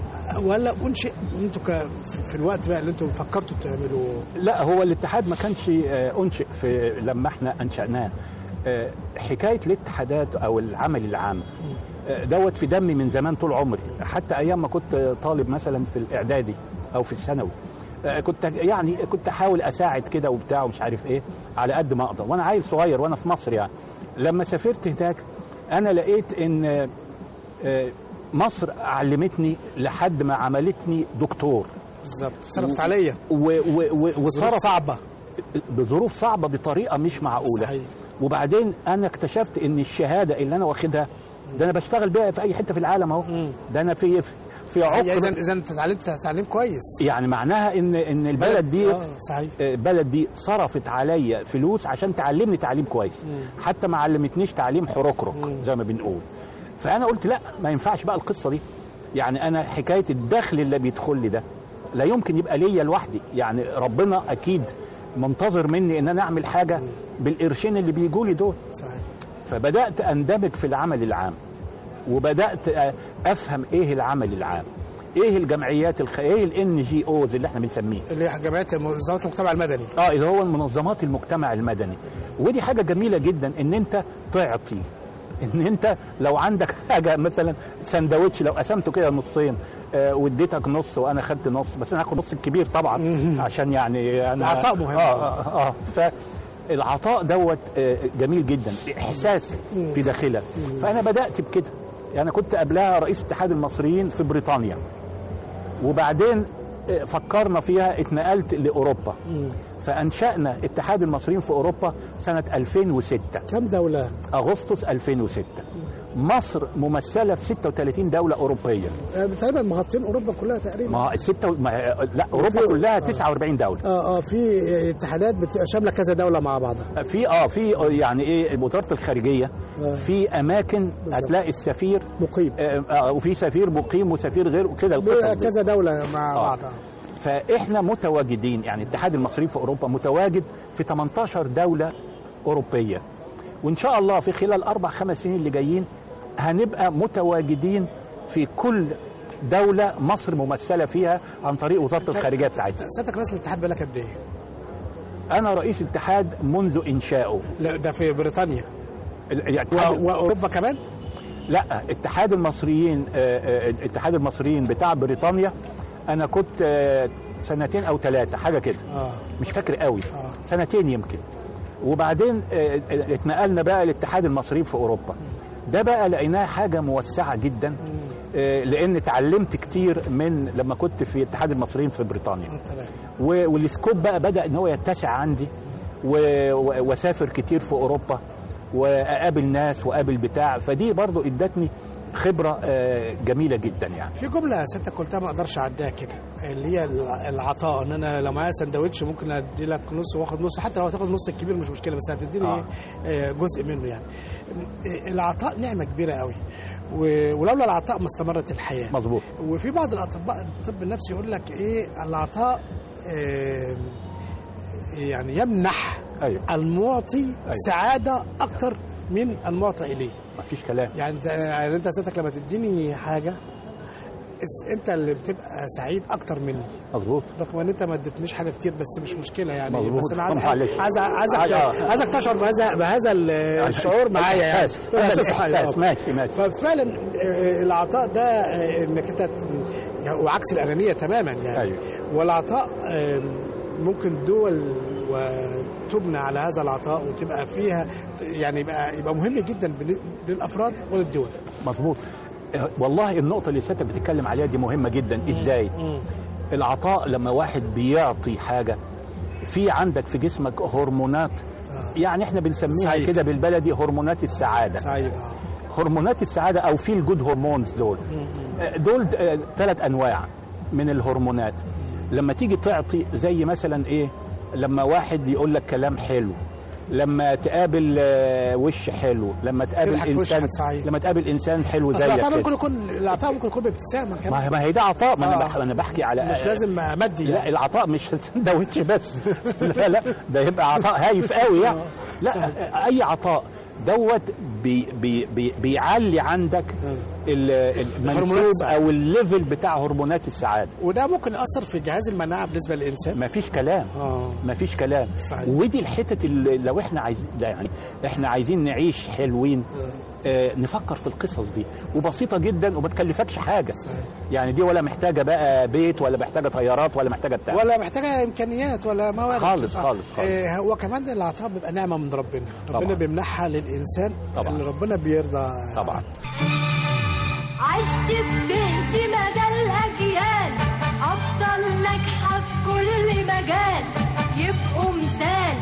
ولا انشئ انتوا ك- في الوقت بقى اللي انتوا فكرتوا تعملوا لا هو الاتحاد ما كانش آه، انشئ في لما احنا انشاناه آه، حكايه الاتحادات او العمل العام آه، دوت في دمي من زمان طول عمري حتى ايام ما كنت طالب مثلا في الاعدادي او في الثانوي آه، كنت يعني كنت احاول اساعد كده وبتاع ومش عارف ايه على قد ما اقدر وانا عيل صغير وانا في مصر يعني لما سافرت هناك انا لقيت ان آه، آه، مصر علمتني لحد ما عملتني دكتور بالظبط صرفت عليا و- و- و- ظروف وصرف صعبه بظروف صعبه بطريقه مش معقوله صحيح. وبعدين انا اكتشفت ان الشهاده اللي انا واخدها ده انا بشتغل بيها في اي حته في العالم اهو مم. ده انا في في اذا عقر اذا انت اتعلمت تعليم كويس يعني معناها ان ان البلد دي اه صحيح البلد دي صرفت عليا فلوس عشان تعلمني تعليم كويس مم. حتى ما علمتنيش تعليم حركرك مم. زي ما بنقول فانا قلت لا ما ينفعش بقى القصه دي يعني انا حكايه الدخل اللي بيدخل لي ده لا يمكن يبقى ليا لوحدي يعني ربنا اكيد منتظر مني ان انا اعمل حاجه بالقرشين اللي بيجوا لي دول صحيح فبدات اندمج في العمل العام وبدات أ- افهم ايه العمل العام ايه الجمعيات الخ... ايه الان جي اوز اللي احنا بنسميه اللي هي جمعيه منظمات المجتمع المدني اه اللي هو منظمات المجتمع المدني ودي حاجه جميله جدا ان انت تعطي ان انت لو عندك حاجه مثلا سندوتش لو قسمته كده نصين آه واديتك نص وانا خدت نص بس انا هاخد نص الكبير طبعا مم. عشان يعني انا العطاء مهم. اه اه, آه فالعطاء دوت آه جميل جدا احساس في داخلك فانا بدات بكده يعني كنت قبلها رئيس اتحاد المصريين في بريطانيا وبعدين آه، فكرنا فيها اتنقلت لاوروبا مم. فانشانا اتحاد المصريين في اوروبا سنه 2006 كم دوله اغسطس 2006 مصر ممثله في 36 دوله اوروبيه آه، تقريبا مغطين اوروبا كلها تقريبا ما الستة ما لا اوروبا وفي- كلها آه. 49 دوله اه اه في اتحادات بتبقى شامله كذا دوله مع بعضها في اه في يعني ايه وزاره الخارجيه آه. في اماكن بالظبط. هتلاقي السفير مقيم آه آه، وفي سفير مقيم وسفير غير وكده القصص بيبقى دي. كذا دوله مع آه. بعضها فاحنا متواجدين يعني الاتحاد المصري في اوروبا متواجد في 18 دوله اوروبيه وان شاء الله في خلال اربع خمس سنين اللي جايين هنبقى متواجدين في كل دوله مصر ممثله فيها عن طريق وزاره الخارجيه بتاعتها سيادتك رئيس الاتحاد بقالك قد ايه؟ انا رئيس اتحاد منذ انشائه لا ده في بريطانيا ال- و- الاتحاد- واوروبا كمان؟ لا اتحاد المصريين آه، آه، اتحاد المصريين بتاع بريطانيا انا كنت آه، سنتين او ثلاثه حاجه كده اه مش فاكر قوي آه. سنتين يمكن وبعدين آه، اتنقلنا بقى لاتحاد المصريين في اوروبا ده بقى لقيناه حاجه موسعه جدا آه، لان اتعلمت كتير من لما كنت في اتحاد المصريين في بريطانيا آه، تمام و- والسكوب بقى بدا ان هو يتسع عندي و- و- واسافر كتير في اوروبا واقابل ناس واقابل بتاع فدي برضو ادتني خبره آه، جميله جدا يعني في جملة سيادتك قلتها ما اقدرش اعديها كده اللي هي الع- العطاء ان انا لو معايا سندوتش ممكن ادي لك نص واخد نص حتى لو هتاخد نص الكبير مش مشكله بس هتديني آه. آه. جزء منه يعني آه، العطاء نعمه كبيره قوي و- ولولا العطاء ما استمرت الحياه مظبوط وفي بعض الاطباء الطب النفسي يقول لك ايه العطاء آه، يعني يمنح ايوه المعطي سعاده اكتر من المعطى اليه مفيش كلام يعني انت يعني انت سيادتك لما تديني حاجه اس- انت اللي بتبقى سعيد اكتر مني مظبوط رغم ان انت ما اديتنيش حاجه كتير بس مش مشكله يعني مظبوط. بس انا عايز معلش. عايز عايزك آه. عايزك تشعر بهذا بهذا الشعور معايا يعني احساس هذا إحساس الاحساس معايا. ماشي ماشي ففعلا آه، العطاء ده آه، انك انت ت- يعني وعكس الانانيه تماما يعني ايوه والعطاء آه، ممكن دول وتبنى على هذا العطاء وتبقى فيها يعني يبقى يبقى مهم جدا بالن- للافراد وللدول مظبوط آه، والله النقطه اللي سيادتك بتتكلم عليها دي مهمه جدا ازاي مم. العطاء لما واحد بيعطي حاجه في عندك في جسمك هرمونات آه. يعني احنا بنسميها سعيد. كده بالبلدي هرمونات السعاده سعيد اه هرمونات السعاده او فيل جود هرمونز دول آه، دول ثلاث انواع من الهرمونات لما تيجي تعطي زي مثلا ايه لما واحد يقول لك كلام حلو لما تقابل آه، وش حلو لما تقابل تضحك في وش انسان حد سعيد. لما تقابل انسان حلو اصل زيك العطاء كده. ممكن يكون العطاء ممكن يكون بابتسامه ما كمان هي ما هي ده عطاء ما انا آه. بح- انا بحكي على مش لازم مادي لا يعني العطاء مش سندوتش بس لا لا ده يبقى عطاء هايف قوي يعني لا اي عطاء دوت بي بي بي بيعلي عندك ال- هرمونات المنسوب السعادة. او الليفل بتاع هرمونات السعاده وده ممكن ياثر في جهاز المناعه بالنسبه للانسان ما فيش كلام اه ما فيش كلام صحيح. ودي الحتت اللي لو احنا عايزين لا يعني احنا عايزين نعيش حلوين آه نفكر في القصص دي وبسيطه جدا وما تكلفكش حاجه صحيح. يعني دي ولا محتاجه بقى بيت ولا محتاجه طيارات ولا محتاجه بتاع ولا محتاجه امكانيات ولا موارد خالص، آه. خالص، خالص. آه، هو كمان العطاء بيبقى نعمه من ربنا ربنا طبعا. بيمنحها للانسان طبعا. اللي ربنا بيرضى طبعا عشت بتهدي مدى الأجيال أفضل ناجحة في كل مجال يبقوا مثال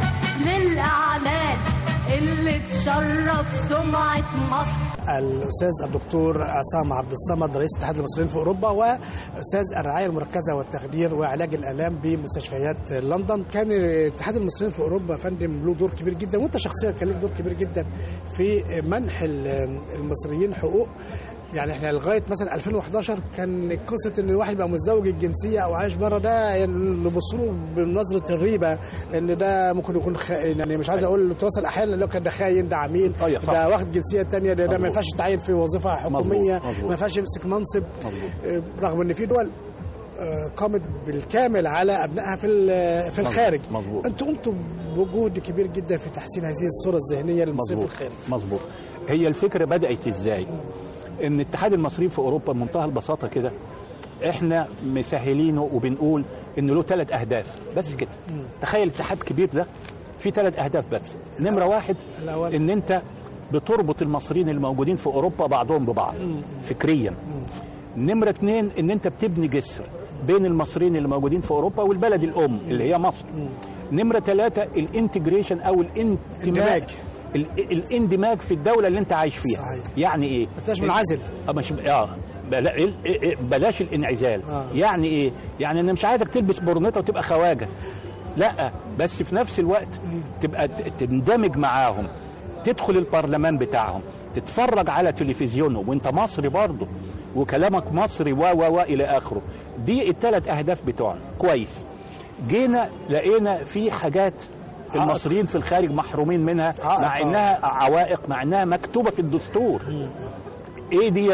للأعمال اللي تشرف سمعة مصر الاستاذ الدكتور عصام عبد الصمد رئيس اتحاد المصريين في اوروبا واستاذ الرعايه المركزه والتخدير وعلاج الالام بمستشفيات لندن كان اتحاد المصريين في اوروبا يا فندم له دور كبير جدا وانت شخصيا كان لك دور كبير جدا في منح ال- المصريين حقوق يعني احنا لغايه مثلا 2011 كان قصه ان الواحد يبقى متزوج الجنسيه او عايش بره ده يعني نبص له بنظره الريبه ان ده ممكن يكون خ... يعني مش عايز اقول توصل احيانا اللي هو كان ده خاين ده عميل أيوة صح. ده واخد جنسيه تانية ده, ده ما مظبوط. ينفعش يتعين في وظيفه حكوميه مظبوط، مظبوط. ما ينفعش يمسك منصب مظبوط. آه، رغم ان في دول آه، قامت بالكامل على ابنائها في ال- في الخارج مظبوط. انتوا قمتوا بجهد كبير جدا في تحسين هذه الصوره الذهنيه للمصريين في مظبوط الخارج مظبوط هي الفكره بدات ازاي ان اتحاد المصريين في اوروبا بمنتهى البساطه كده احنا مسهلينه وبنقول ان له ثلاث اهداف بس كده تخيل اتحاد كبير ده في ثلاث اهداف بس نمره واحد الأول. ان انت بتربط المصريين الموجودين في اوروبا بعضهم ببعض فكريا نمره اثنين ان انت بتبني جسر بين المصريين اللي موجودين في اوروبا والبلد الام اللي هي مصر نمره ثلاثه الانتجريشن او الانتماء اندماج. ال- الاندماج في الدوله اللي انت عايش فيها صحيح. يعني ايه ما تبقاش منعزل اه مش اه بلا- ال- ال- بلاش الانعزال آه. يعني ايه يعني انا مش عايزك تلبس برنيطه وتبقى خواجه لا بس في نفس الوقت تبقى ت- تندمج معاهم تدخل البرلمان بتاعهم تتفرج على تلفزيونهم وانت مصري برضه وكلامك مصري و و و الى اخره دي الثلاث اهداف بتوعنا كويس جينا لقينا في حاجات المصريين في الخارج محرومين منها عائق، مع آه. انها عوائق مع انها مكتوبه في الدستور ايه ديت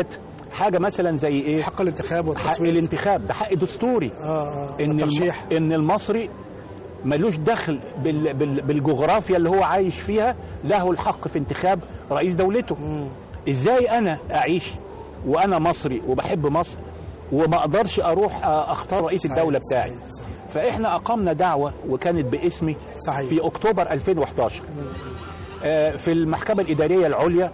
حاجه مثلا زي ايه حق الانتخاب حق والتصويت الانتخاب ده حق دستوري اه اه ان الم... الترشيح ان المصري ملوش دخل بال... بال... بالجغرافيا اللي هو عايش فيها له الحق في انتخاب رئيس دولته مم. ازاي انا اعيش وانا مصري وبحب مصر وما اقدرش اروح اختار رئيس صحيح، الدوله بتاعي صحيح، صحيح. فاحنا اقمنا دعوه وكانت باسمي صحيح. في اكتوبر 2011 آه، في المحكمه الاداريه العليا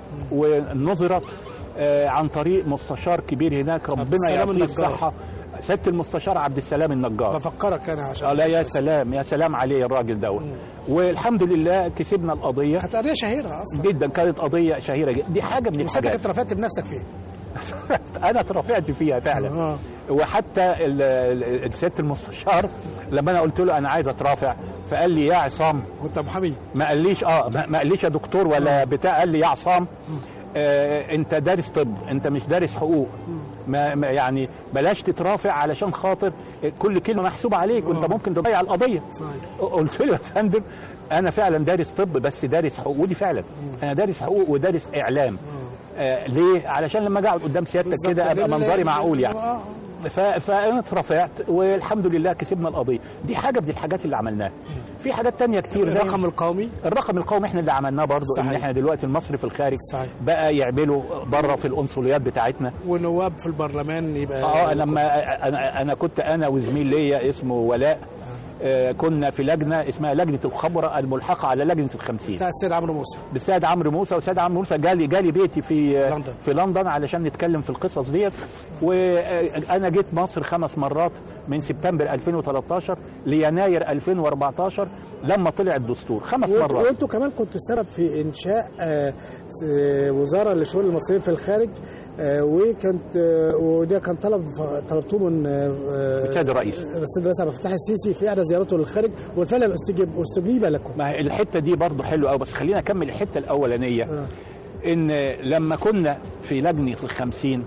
ونظرت آه، عن طريق مستشار كبير هناك ربنا السلام يعطيه النجار. الصحه سياده المستشار عبد السلام النجار بفكرك انا عشان آه لا يا سلام يا سلام عليه الراجل دوت والحمد لله كسبنا القضيه كانت قضيه شهيره اصلا جدا كانت قضيه شهيره جدا دي حاجه من وساعتها الحاجات كنت رفعت بنفسك فيها انا اترفعت فيها فعلا اه وحتى ال- ال- الست المستشار لما انا قلت له انا عايز اترافع فقال لي يا عصام وانت محامي ما قاليش اه ما ما قاليش يا دكتور ولا بتاع قال لي يا عصام آه انت دارس طب انت مش دارس حقوق ما ما- يعني بلاش تترافع علشان خاطر كل كلمه محسوبه عليك وانت ممكن تضيع القضيه صحيح قلت له يا فندم انا فعلا دارس طب بس دارس حقوق ودي فعلا انا دارس حقوق ودارس اعلام آه ليه علشان لما اجي اقعد قدام سيادتك بالظبط. كده ابقى لل- منظري معقول يعني آه، آه. ف- فانا اترفعت والحمد لله كسبنا القضيه دي حاجه من الحاجات اللي عملناها في حاجات تانية كتير زي- الرقم القومي الرقم القومي احنا اللي عملناه برضه ان صحيح. احنا دلوقتي المصري في الخارج صحيح بقى يعملوا بره في القنصليات بتاعتنا ونواب في البرلمان يبقى اه لما انا انا كنت انا وزميل ليا اسمه ولاء آه كنا في لجنه اسمها لجنه الخبره الملحقه على لجنه الخمسين بتاع السيد عمرو موسى بالسيد عمرو موسى والسيد عمرو موسى جالي جالي بيتي في لندن. في لندن علشان نتكلم في القصص ديت وانا جيت مصر خمس مرات من سبتمبر 2013 ليناير 2014 لما طلع الدستور خمس وانتوا- مرات وانتوا كمان كنتوا سبب في انشاء آه، س- آه، وزاره لشؤون المصريين في الخارج آه، وكانت آه، وده كان طلب طلبتوه من آه، آه، السيد الرئيس. السيد الرئيس عبد الفتاح السيسي في احدى زيارته للخارج وفعلا استجيب استجيب لكم ما هي الحته دي برضو حلوه قوي بس خلينا اكمل الحته الاولانيه آه. ان لما كنا في لجنه الخمسين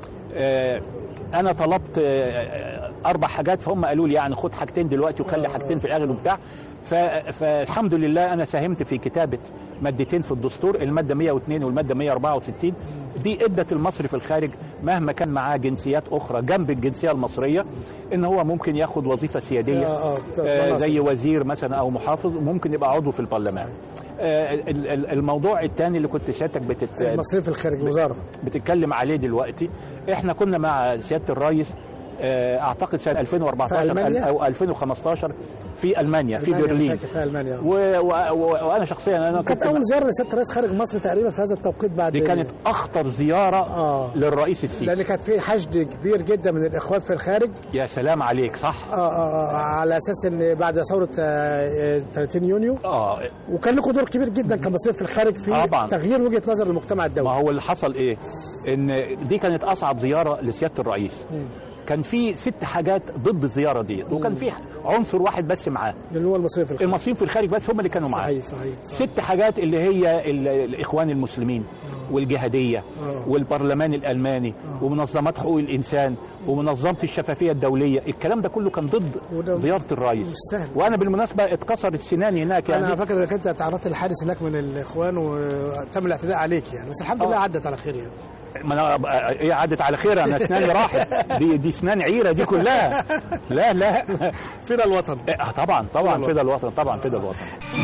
آه، انا طلبت آه، اربع حاجات فهم قالوا لي يعني خد حاجتين دلوقتي وخلي حاجتين في الاخر وبتاع ف- فالحمد لله انا ساهمت في كتابه مادتين في الدستور الماده 102 والماده 164 دي ادت المصري في الخارج مهما كان معاه جنسيات اخرى جنب الجنسيه المصريه ان هو ممكن ياخد وظيفه سياديه آه، آه، آه، مناصب. زي وزير مثلا او محافظ ممكن يبقى عضو في البرلمان آه، ال- ال- الموضوع الثاني اللي كنت سيادتك بتت... المصريين في الخارج وزاره بتتكلم عليه دلوقتي احنا كنا مع سياده الرئيس آه، اعتقد سنه 2014 في ألمانيا؟ او 2015 في المانيا في ألمانيا، برلين فاكر في المانيا و... و... و... وانا شخصيا انا كانت كنت اول زياره لسياده الرئيس خارج مصر تقريبا في هذا التوقيت بعد دي كانت اخطر زياره اه للرئيس لان السيسي كانت في حشد كبير جدا من الاخوان في الخارج يا سلام عليك صح آه آه آه على اساس ان بعد ثوره آه، آه، 30 يونيو اه وكان لكم دور كبير جدا كمصريين في الخارج في طبعاً. تغيير وجهه نظر المجتمع ما الدولي هو اللي حصل ايه ان دي كانت اصعب زياره لسياده الرئيس كان في ست حاجات ضد الزياره دي وكان في عنصر واحد بس معاه اللي هو المصريين في الخارج المصريين في الخارج بس هم اللي كانوا معاه صحيح صحيح, صحيح. ست حاجات اللي هي ال- الاخوان المسلمين والجهاديه آه. والبرلمان الالماني ومنظمات حقوق الانسان ومنظمه الشفافيه الدوليه الكلام ده كله كان ضد وده زياره الرئيس مش سهل. وانا بالمناسبه اتكسرت سناني هناك انا يعني فاكر انك انت تعرضت لحادث هناك من الاخوان وتم الاعتداء عليك يعني بس الحمد آه. لله عدت على خير يعني ما انا ايه عدت على خير انا اسناني راحت دي دي اسنان عيره دي كلها لا لا فينا الوطن آه، طبعا طبعا فدا الوطن طبعا فدا الوطن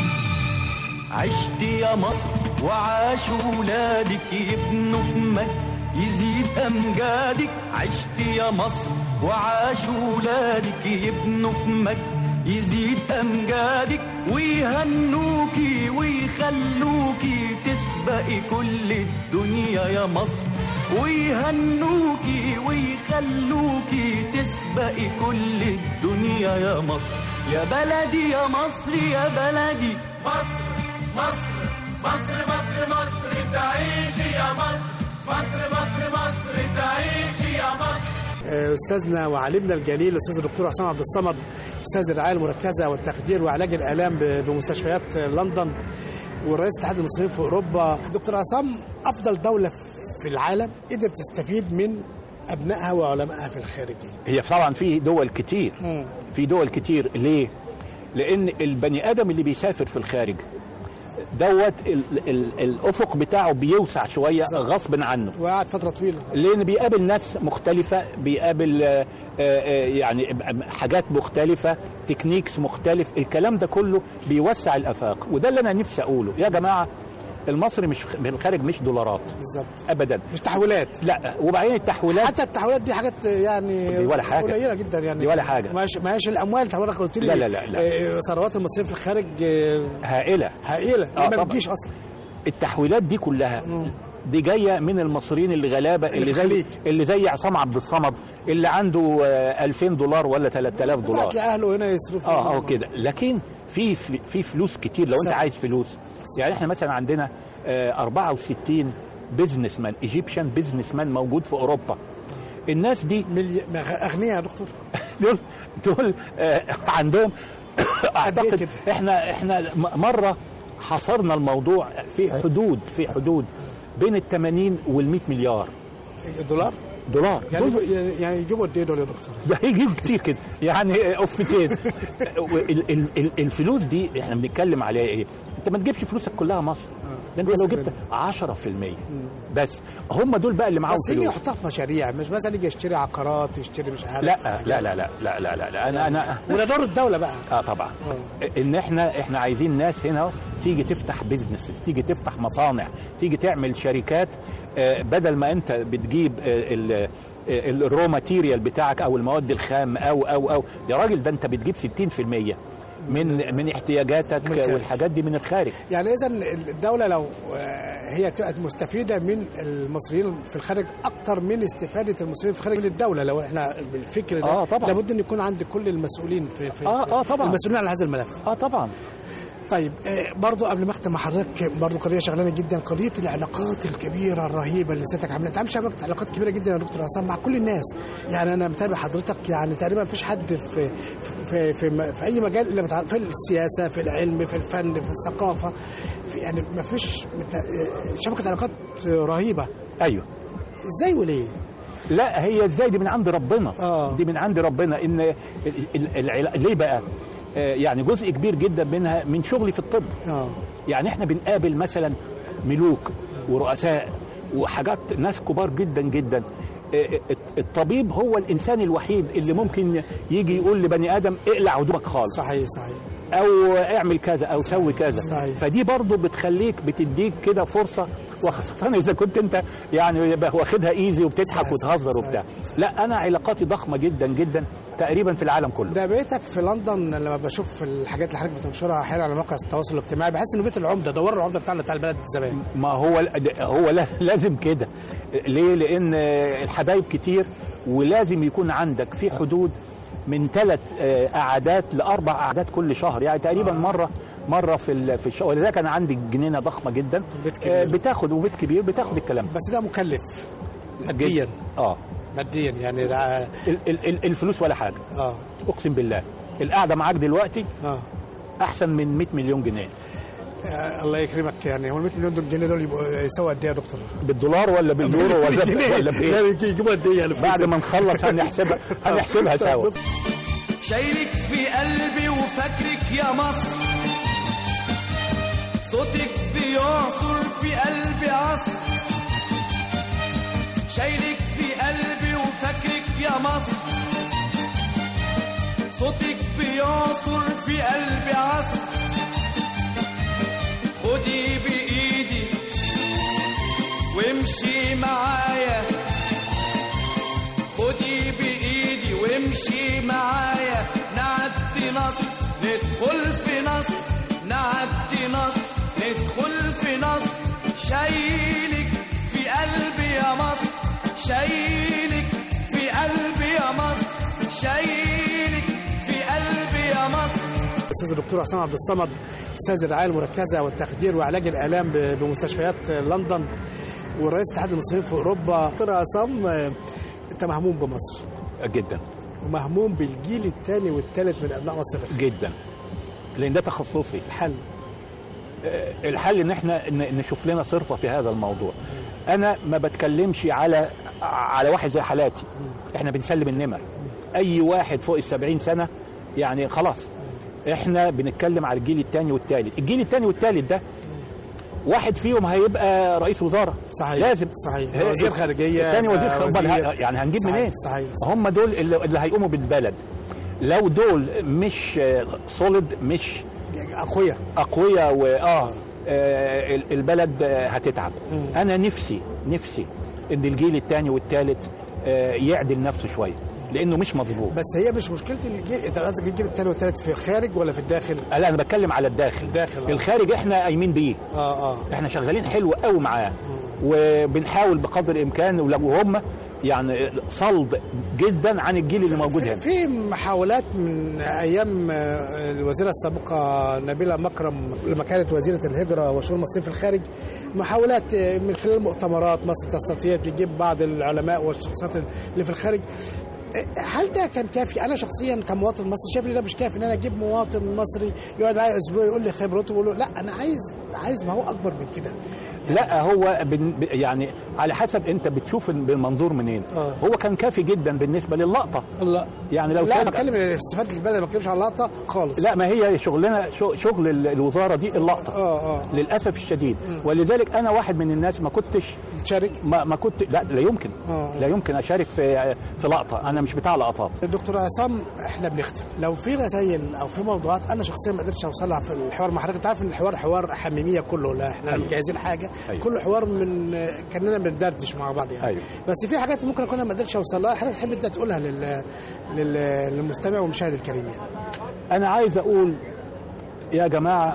عشت يا مصر وعاش ولادك يبنوا في مجد يزيد أمجادك عشت يا مصر وعاش ولادك يبنوا في مجد يزيد أمجادك ويهنوكي ويخلوكي تسبقي كل الدنيا يا مصر ويهنوكي ويخلوكي تسبقي كل الدنيا يا مصر يا بلدي يا مصر يا بلدي مصر مصر مصر مصر مصر تعيشي يا مصر مصر مصر مصر تعيشي يا مصر آه، استاذنا وعالمنا الجليل الاستاذ الدكتور عصام عبد الصمد استاذ الرعايه المركزه والتخدير وعلاج الالام ب- بمستشفيات آه، لندن ورئيس اتحاد المصريين في اوروبا دكتور عصام افضل دوله في العالم قدرت تستفيد من ابنائها وعلمائها في الخارج هي طبعا في دول كتير في دول كتير ليه؟ لأن البني آدم اللي بيسافر في الخارج دوت ال ال الافق بتاعه بيوسع شويه غصب عنه وقعد فتره طويله لان بيقابل ناس مختلفه بيقابل آه، آه، يعني حاجات مختلفه تكنيكس مختلف الكلام ده كله بيوسع الافاق وده اللي انا نفسي اقوله يا جماعه المصري مش من الخارج مش دولارات بالظبط ابدا مش تحويلات لا وبعدين التحويلات حتى التحويلات دي حاجات يعني دي ولا حاجة. قليله جدا يعني دي ولا حاجة. ماش ماش الاموال انت حضرتك قلت لي لا لا لا لا. آه، ثروات المصريين في الخارج آه، هائله هائله آه، ما طبعا. بتجيش اصلا التحويلات دي كلها مم. دي جايه من المصريين اللي غلابه اللي اللي في زي الخليج. اللي زي عصام عبد الصمد اللي عنده آه، 2000 دولار ولا 3000 دولار بعت لاهله هنا يصرفوا اه اه كده لكن في في فلوس كتير لو انت صح. عايز فلوس يعني احنا مثلا عندنا آه، 64 بزنس مان ايجيبشن بزنس مان موجود في اوروبا الناس دي ملي... اغنياء يا دكتور دول دول آه، عندهم اعتقد كده؟ احنا احنا م- مره حصرنا الموضوع في حدود في حدود بين ال 80 وال 100 مليار دولار دولار يعني دول يعني يجيبوا قد ايه دول يا دكتور؟ ده هيجيب كتير كده يعني قفتين ال- ال- ال- الفلوس دي احنا بنتكلم عليها ايه؟ انت ما تجيبش فلوسك كلها مصر ده انت جزء لو جبت منها. 10% بس هم دول بقى اللي معاهم بس يجي فلوس يحطها في مشاريع مش مثلا يجي يشتري عقارات يشتري مش عارف لا لا لا لا لا لا لا, لا. انا انا وده دور الدوله بقى اه طبعا آه. ان احنا احنا عايزين ناس هنا تيجي تفتح بيزنس تيجي تفتح مصانع تيجي تعمل شركات آه، بدل ما انت بتجيب الرو ماتيريال بتاعك او المواد الخام او او او يا راجل ده انت بتجيب 60% من من احتياجاتك من الخارج. والحاجات دي من الخارج يعني اذا الدوله لو آه، هي تبقى مستفيده من المصريين في الخارج اكتر من استفاده المصريين في الخارج من الدوله لو احنا بالفكر ده آه، طبعا. لابد ان يكون عند كل المسؤولين في, في آه، آه، طبعا. المسؤولين على هذا الملف اه طبعا طيب آه، برضو قبل ما اختم مع حضرتك برضو قضيه شغلانه جدا قضيه العلاقات الكبيره الرهيبه اللي سيادتك عاملها انت عامل شبكه علاقات كبيره جدا يا دكتور عصام مع كل الناس يعني انا متابع حضرتك يعني تقريبا ما فيش حد في في في, في, في اي مجال الا متع- في السياسه في العلم في الفن في الثقافه في يعني ما فيش مت- آه، شبكه علاقات رهيبه ايوه ازاي وليه؟ لا هي ازاي دي من عند ربنا آه. دي من عند ربنا ان ال- ال- العلا- ليه بقى آه، يعني جزء كبير جدا منها من شغلي في الطب اه يعني احنا بنقابل مثلا ملوك ورؤساء وحاجات ناس كبار جدا جدا آه، الطبيب هو الانسان الوحيد اللي ممكن يجي يقول لبني ادم اقلع هدومك خالص صحيح صحيح او اعمل كذا او سوي كذا صحيح. فدي برضو بتخليك بتديك كده فرصه وخاصه اذا كنت انت يعني واخدها ايزي وبتضحك صحيح، وتهزر صحيح. وبتاع لا انا علاقاتي ضخمه جدا جدا تقريبا في العالم كله ده بيتك في لندن لما بشوف الحاجات اللي حضرتك بتنشرها احيانا على مواقع التواصل الاجتماعي بحس انه بيت العمده دور العمده بتاعنا بتاع البلد زمان ما هو هو لا- لازم كده ليه لان الحبايب كتير ولازم يكون عندك في حدود من ثلاث قعدات لاربع قعدات كل شهر يعني تقريبا مره مره في ال- في الشهر ولذلك انا عندي جنينه ضخمه جدا بيت كبير. آه، بتاخد وبيت كبير بتاخد الكلام ده بس ده مكلف ماديا اه ماديا يعني ده ال- ال- ال- الفلوس ولا حاجه اه اقسم بالله القعده معاك دلوقتي اه احسن من 100 مليون جنيه آه، الله يكرمك يعني هو ال 100 مليون دول جنيه دول يبقوا يساووا قد ايه يا دكتور؟ بالدولار ولا باليورو ولا ولا لا بايه يجيبوا قد ايه يعني بعد ما نخلص هنحسبها هنحسبها سوا شايلك في قلبي وفاكرك يا مصر صوتك بيعصر في قلبي عصر شايلك في قلبي وفاكرك يا مصر صوتك بيعصر في قلبي عصر خدي بإيدي وامشي معايا خدي بإيدي وامشي معايا نعدي نصر ندخل في نصر نعدي نصر ندخل في نصر شايلك في قلبي يا مصر شايلك في قلبي يا مصر شايلك في قلبي يا مصر الاستاذ الدكتور حسام عبد الصمد استاذ الرعايه المركزه والتخدير وعلاج الالام ب- بمستشفيات لندن ورئيس اتحاد المصريين في اوروبا دكتور عصام آه، انت مهموم بمصر جدا ومهموم بالجيل الثاني والثالث من ابناء مصر في الخارج. جدا لان ده تخصصي الحل آه، الحل ان احنا ن- نشوف لنا صرفه في هذا الموضوع انا ما بتكلمش على على واحد زي حالاتي احنا بنسلم النمر اي واحد فوق السبعين سنه يعني خلاص احنا بنتكلم على الجيل الثاني والثالث الجيل الثاني والثالث ده واحد فيهم هيبقى رئيس وزاره صحيح لازم صحيح هي- وزير خارجيه الثاني وزير آه، خارجيه أمال ه- يعني هنجيب صحيح، منين صحيح صحيح. هم دول اللي, اللي هيقوموا بالبلد لو دول مش سوليد مش اخويا اقوياء واه آه، ال- البلد آه، هتتعب مم. انا نفسي نفسي ان الجيل الثاني والثالث يعدل نفسه شويه لانه مش مظبوط بس هي مش مشكله الجيل انت قصدك الجيل الثاني والثالث في الخارج ولا في الداخل؟ لا انا بتكلم على الداخل الداخل آه. الخارج احنا قايمين بيه اه اه احنا شغالين حلو قوي معاه وبنحاول بقدر الامكان ولو هم يعني صلب جدا عن الجيل اللي موجود هنا في محاولات من ايام آه، الوزيره السابقه نبيله مكرم لما كانت وزيره الهجره والشؤون المصريين في الخارج محاولات آه، من خلال مؤتمرات مصر تستطيع تجيب بعض العلماء والشخصيات اللي في الخارج آه، هل ده كان كافي؟ انا شخصيا كمواطن مصري شايف ان ده مش كافي ان انا اجيب مواطن مصري يقعد معايا اسبوع يقول لي خبرته ويقول له لا انا عايز عايز ما هو اكبر من كده لا هو بن يعني على حسب انت بتشوف بالمنظور منين آه. هو كان كافي جدا بالنسبه للقطه لا يعني لو لا كان بتكلم استفاده البلد ما بتكلمش على اللقطه خالص لا ما هي شغلنا شغ- شغل ال- الوزاره دي اللقطه اه اه للاسف الشديد مم. ولذلك انا واحد من الناس ما كنتش تشارك ما, ما كنت لا لا يمكن اه لا يمكن اشارك في في لقطه انا مش بتاع لقطات دكتور عصام احنا بنختم لو في رسائل او في موضوعات انا شخصيا ما قدرتش اوصلها في الحوار مع حضرتك انت عارف ان الحوار حوار حميميه كله لا احنا أيوة. مجهزين حاجه أيوة. كل حوار من كاننا بندردش مع بعض يعني ايوه بس في حاجات ممكن اكون أنا ما قدرتش اوصلها حضرتك تحب انت تقولها لل... لل... للمستمع والمشاهد الكريم يعني انا عايز اقول يا جماعه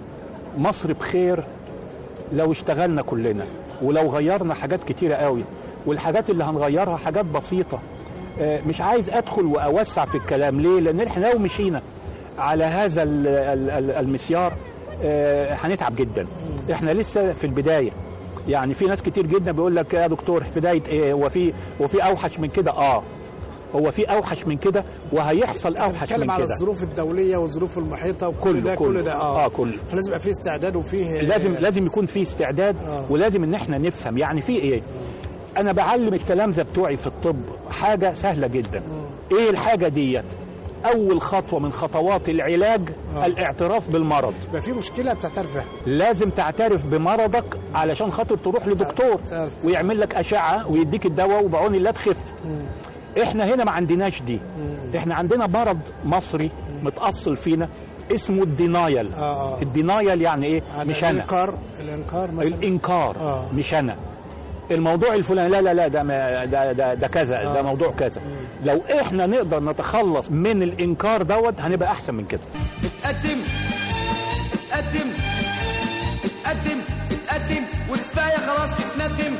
مصر بخير لو اشتغلنا كلنا ولو غيرنا حاجات كتيره قوي والحاجات اللي هنغيرها حاجات بسيطه آه، مش عايز ادخل واوسع في الكلام ليه لان احنا لو مشينا على هذا ال- ال- ال- المسيار آه، هنتعب جدا احنا لسه في البدايه يعني في ناس كتير جدا بيقول لك يا دكتور بدايه ايه هو في هو في اوحش من كده اه هو في اوحش من كده وهيحصل اوحش بتتكلم من على كده الظروف الدوليه والظروف المحيطه وكل كله ده كله كل ده اه, اه كله فلازم يبقى فيه استعداد وفيه لازم لازم يكون في استعداد آه. ولازم ان احنا نفهم يعني في ايه انا بعلم التلامذه بتوعي في الطب حاجه سهله جدا مم. ايه الحاجه ديت اول خطوه من خطوات العلاج آه. الاعتراف بالمرض يبقى في مشكله بتعترف بها لازم تعترف بمرضك علشان خاطر تروح لدكتور تعرف- ويعمل لك اشعه ويديك الدواء وبعون الله تخف مم. احنا هنا ما عندناش دي مم. احنا عندنا مرض مصري متاصل فينا اسمه الدينايل اه اه الدينايل يعني ايه عن مش انا الانكار الانكار مثلا الانكار آه. مش انا الموضوع الفلاني لا لا لا ده ما ده ده, ده كذا آه. ده موضوع كذا مم. لو احنا نقدر نتخلص من الانكار دوت هنبقى احسن من كده اتقدم اتقدم اتقدم اتقدم وكفايه خلاص تتندم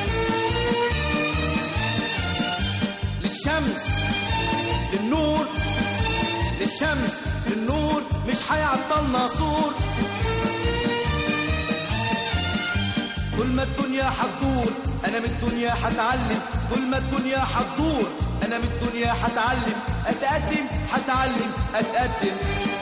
للشمس للنور للشمس للنور مش هيعطلنا سور طول ما الدنيا هتدور انا من الدنيا هتعلم طول ما الدنيا هتدور انا من الدنيا هتعلم اتقدم هتعلم اتقدم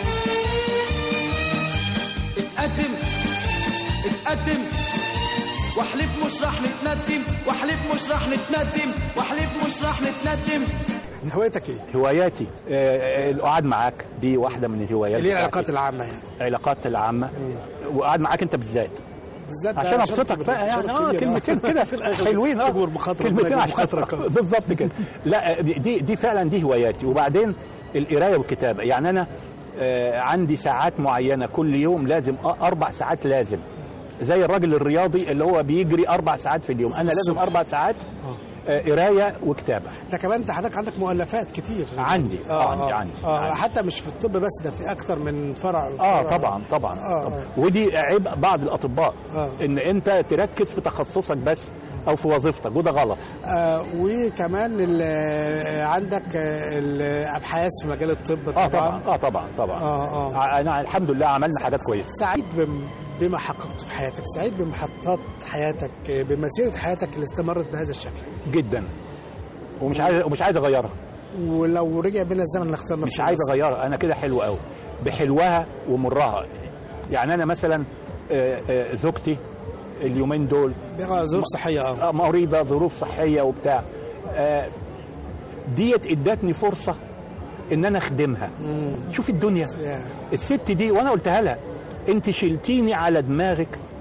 اتقدم اتقدم واحلف مش راح نتندم واحلف مش راح نتندم واحلف مش راح نتندم هوايتك ايه؟ هواياتي آه، آه، القعاد معاك دي واحده من الهوايات اللي هي بتاعتي. العلاقات العامه يعني العلاقات العامه وقعد معاك انت بالذات بالذات ده عشان شرف ابسطك كبير- بقى يعني شرف اه كبير. كلمتين كده في الآخر حلوين اه تكبر بخاطرك كلمتين تكبر عشان بخاطرك. بالظبط كده لا دي دي فعلا دي هواياتي وبعدين القرايه والكتابه يعني انا آه، عندي ساعات معينه كل يوم لازم أ- اربع ساعات لازم زي الراجل الرياضي اللي هو بيجري اربع ساعات في اليوم انا لازم الصبح. اربع ساعات آه. آه، قرايه وكتابه ده كمان انت حضرتك عندك مؤلفات كتير عندي اه عندي اه, عندي, آه عندي. حتى مش في الطب بس ده في اكتر من فرع اه فرع. طبعا طبعا, آه، طبعا. آه. ودي عيب بعض الاطباء آه. ان انت تركز في تخصصك بس او في وظيفتك وده غلط آه وكمان ال- عندك آه، الابحاث في مجال الطب اه طبعا اه طبعا طبعا اه اه ع- انا الحمد لله عملنا حاجات كويسه سعيد بم- بما حققته في حياتك سعيد بمحطات حياتك آه، بمسيرة حياتك اللي استمرت بهذا الشكل جدا ومش عايز ومش عايز اغيرها ولو رجع بينا الزمن نختار نفس مش عايز المسار. اغيرها انا كده حلو قوي بحلوها ومرها يعني انا مثلا آه، آه، زوجتي اليومين دول بقى ظروف صحية اه آه، مريضه ظروف صحيه وبتاع آه، ديت ادتني فرصه ان انا اخدمها مم. شوف الدنيا يا. الست دي وانا قلتها لها انت شلتيني على دماغك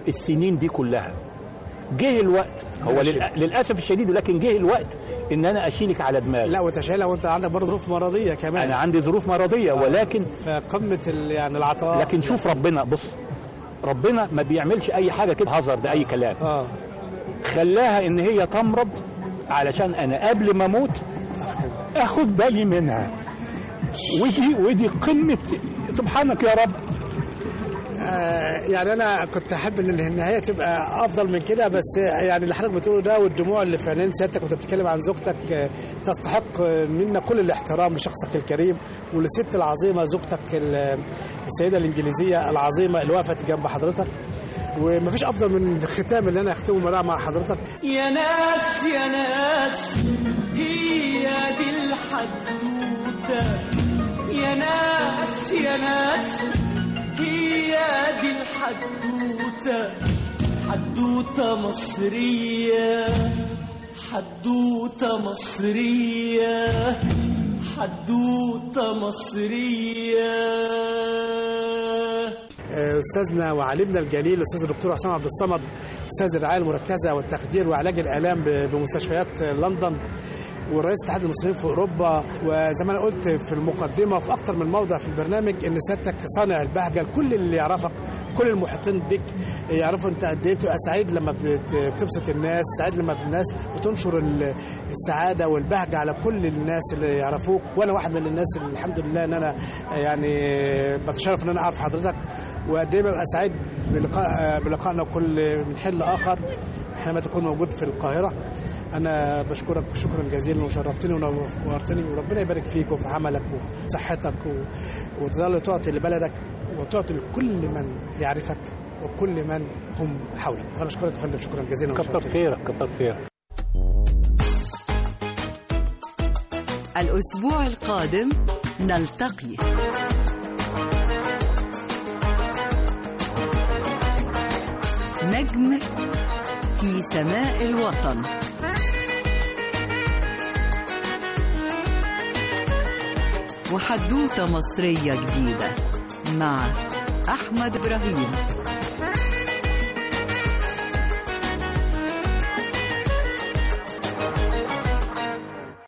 السنين دي كلها جه الوقت هو ماشي. للأ- للاسف الشديد لكن جه الوقت ان انا اشيلك على دماغي لا وتشيلها وانت عندك برضه ظروف مرضيه كمان انا عندي ظروف مرضيه ولكن فقمه ال- يعني العطاء لكن شوف ربنا بص ربنا ما بيعملش اي حاجه كده هزر ده اي كلام اه خلاها ان هي تمرض علشان انا قبل ما اموت اخد بالي منها ودي ودي قمه سبحانك يا رب آه، يعني انا كنت احب ان النهايه تبقى افضل من كده بس يعني اللي حضرتك بتقوله ده والدموع اللي في عينين سيادتك وانت بتتكلم عن زوجتك آه، تستحق آه، منا كل الاحترام لشخصك الكريم وللست العظيمه زوجتك ال- السيده الانجليزيه العظيمه اللي وقفت جنب حضرتك ومفيش افضل من الختام اللي انا اختمه معاه مع حضرتك يا ناس يا ناس هي دي الحدوتة يا ناس يا ناس هي دي الحدوتة حدوتة مصرية حدوتة مصرية حدوتة مصرية آه، استاذنا وعالمنا الجليل الاستاذ الدكتور حسام عبد الصمد استاذ الرعايه المركزه والتخدير وعلاج الالام ب- بمستشفيات لندن ورئيس اتحاد المسلمين في اوروبا وزي ما انا قلت في المقدمه في اكتر من موضع في البرنامج ان سيادتك صانع البهجه لكل اللي يعرفك كل المحيطين بك يعرفوا انت قد ايه بتبقى سعيد لما بت- بتبسط الناس سعيد لما الناس بتنشر ال- السعاده والبهجه على كل الناس اللي يعرفوك وانا واحد من الناس اللي الحمد لله ان انا يعني بتشرف ان انا اعرف حضرتك وقد ايه ببقى سعيد بلقاء بلقائنا كل من حين لاخر حينما تكون موجود في القاهره انا بشكرك شكرا جزيلا وشرفتني ونورتني وربنا يبارك فيك وفي عملك وصحتك و- وتظل تعطي لبلدك وتعطي لكل من يعرفك وكل من هم حولك انا اشكرك يا فندم شكرا جزيلا كتر وشرفتني. خيرك كتر خيرك الأسبوع القادم نلتقي نجم في سماء الوطن وحدوتة مصرية جديدة مع أحمد إبراهيم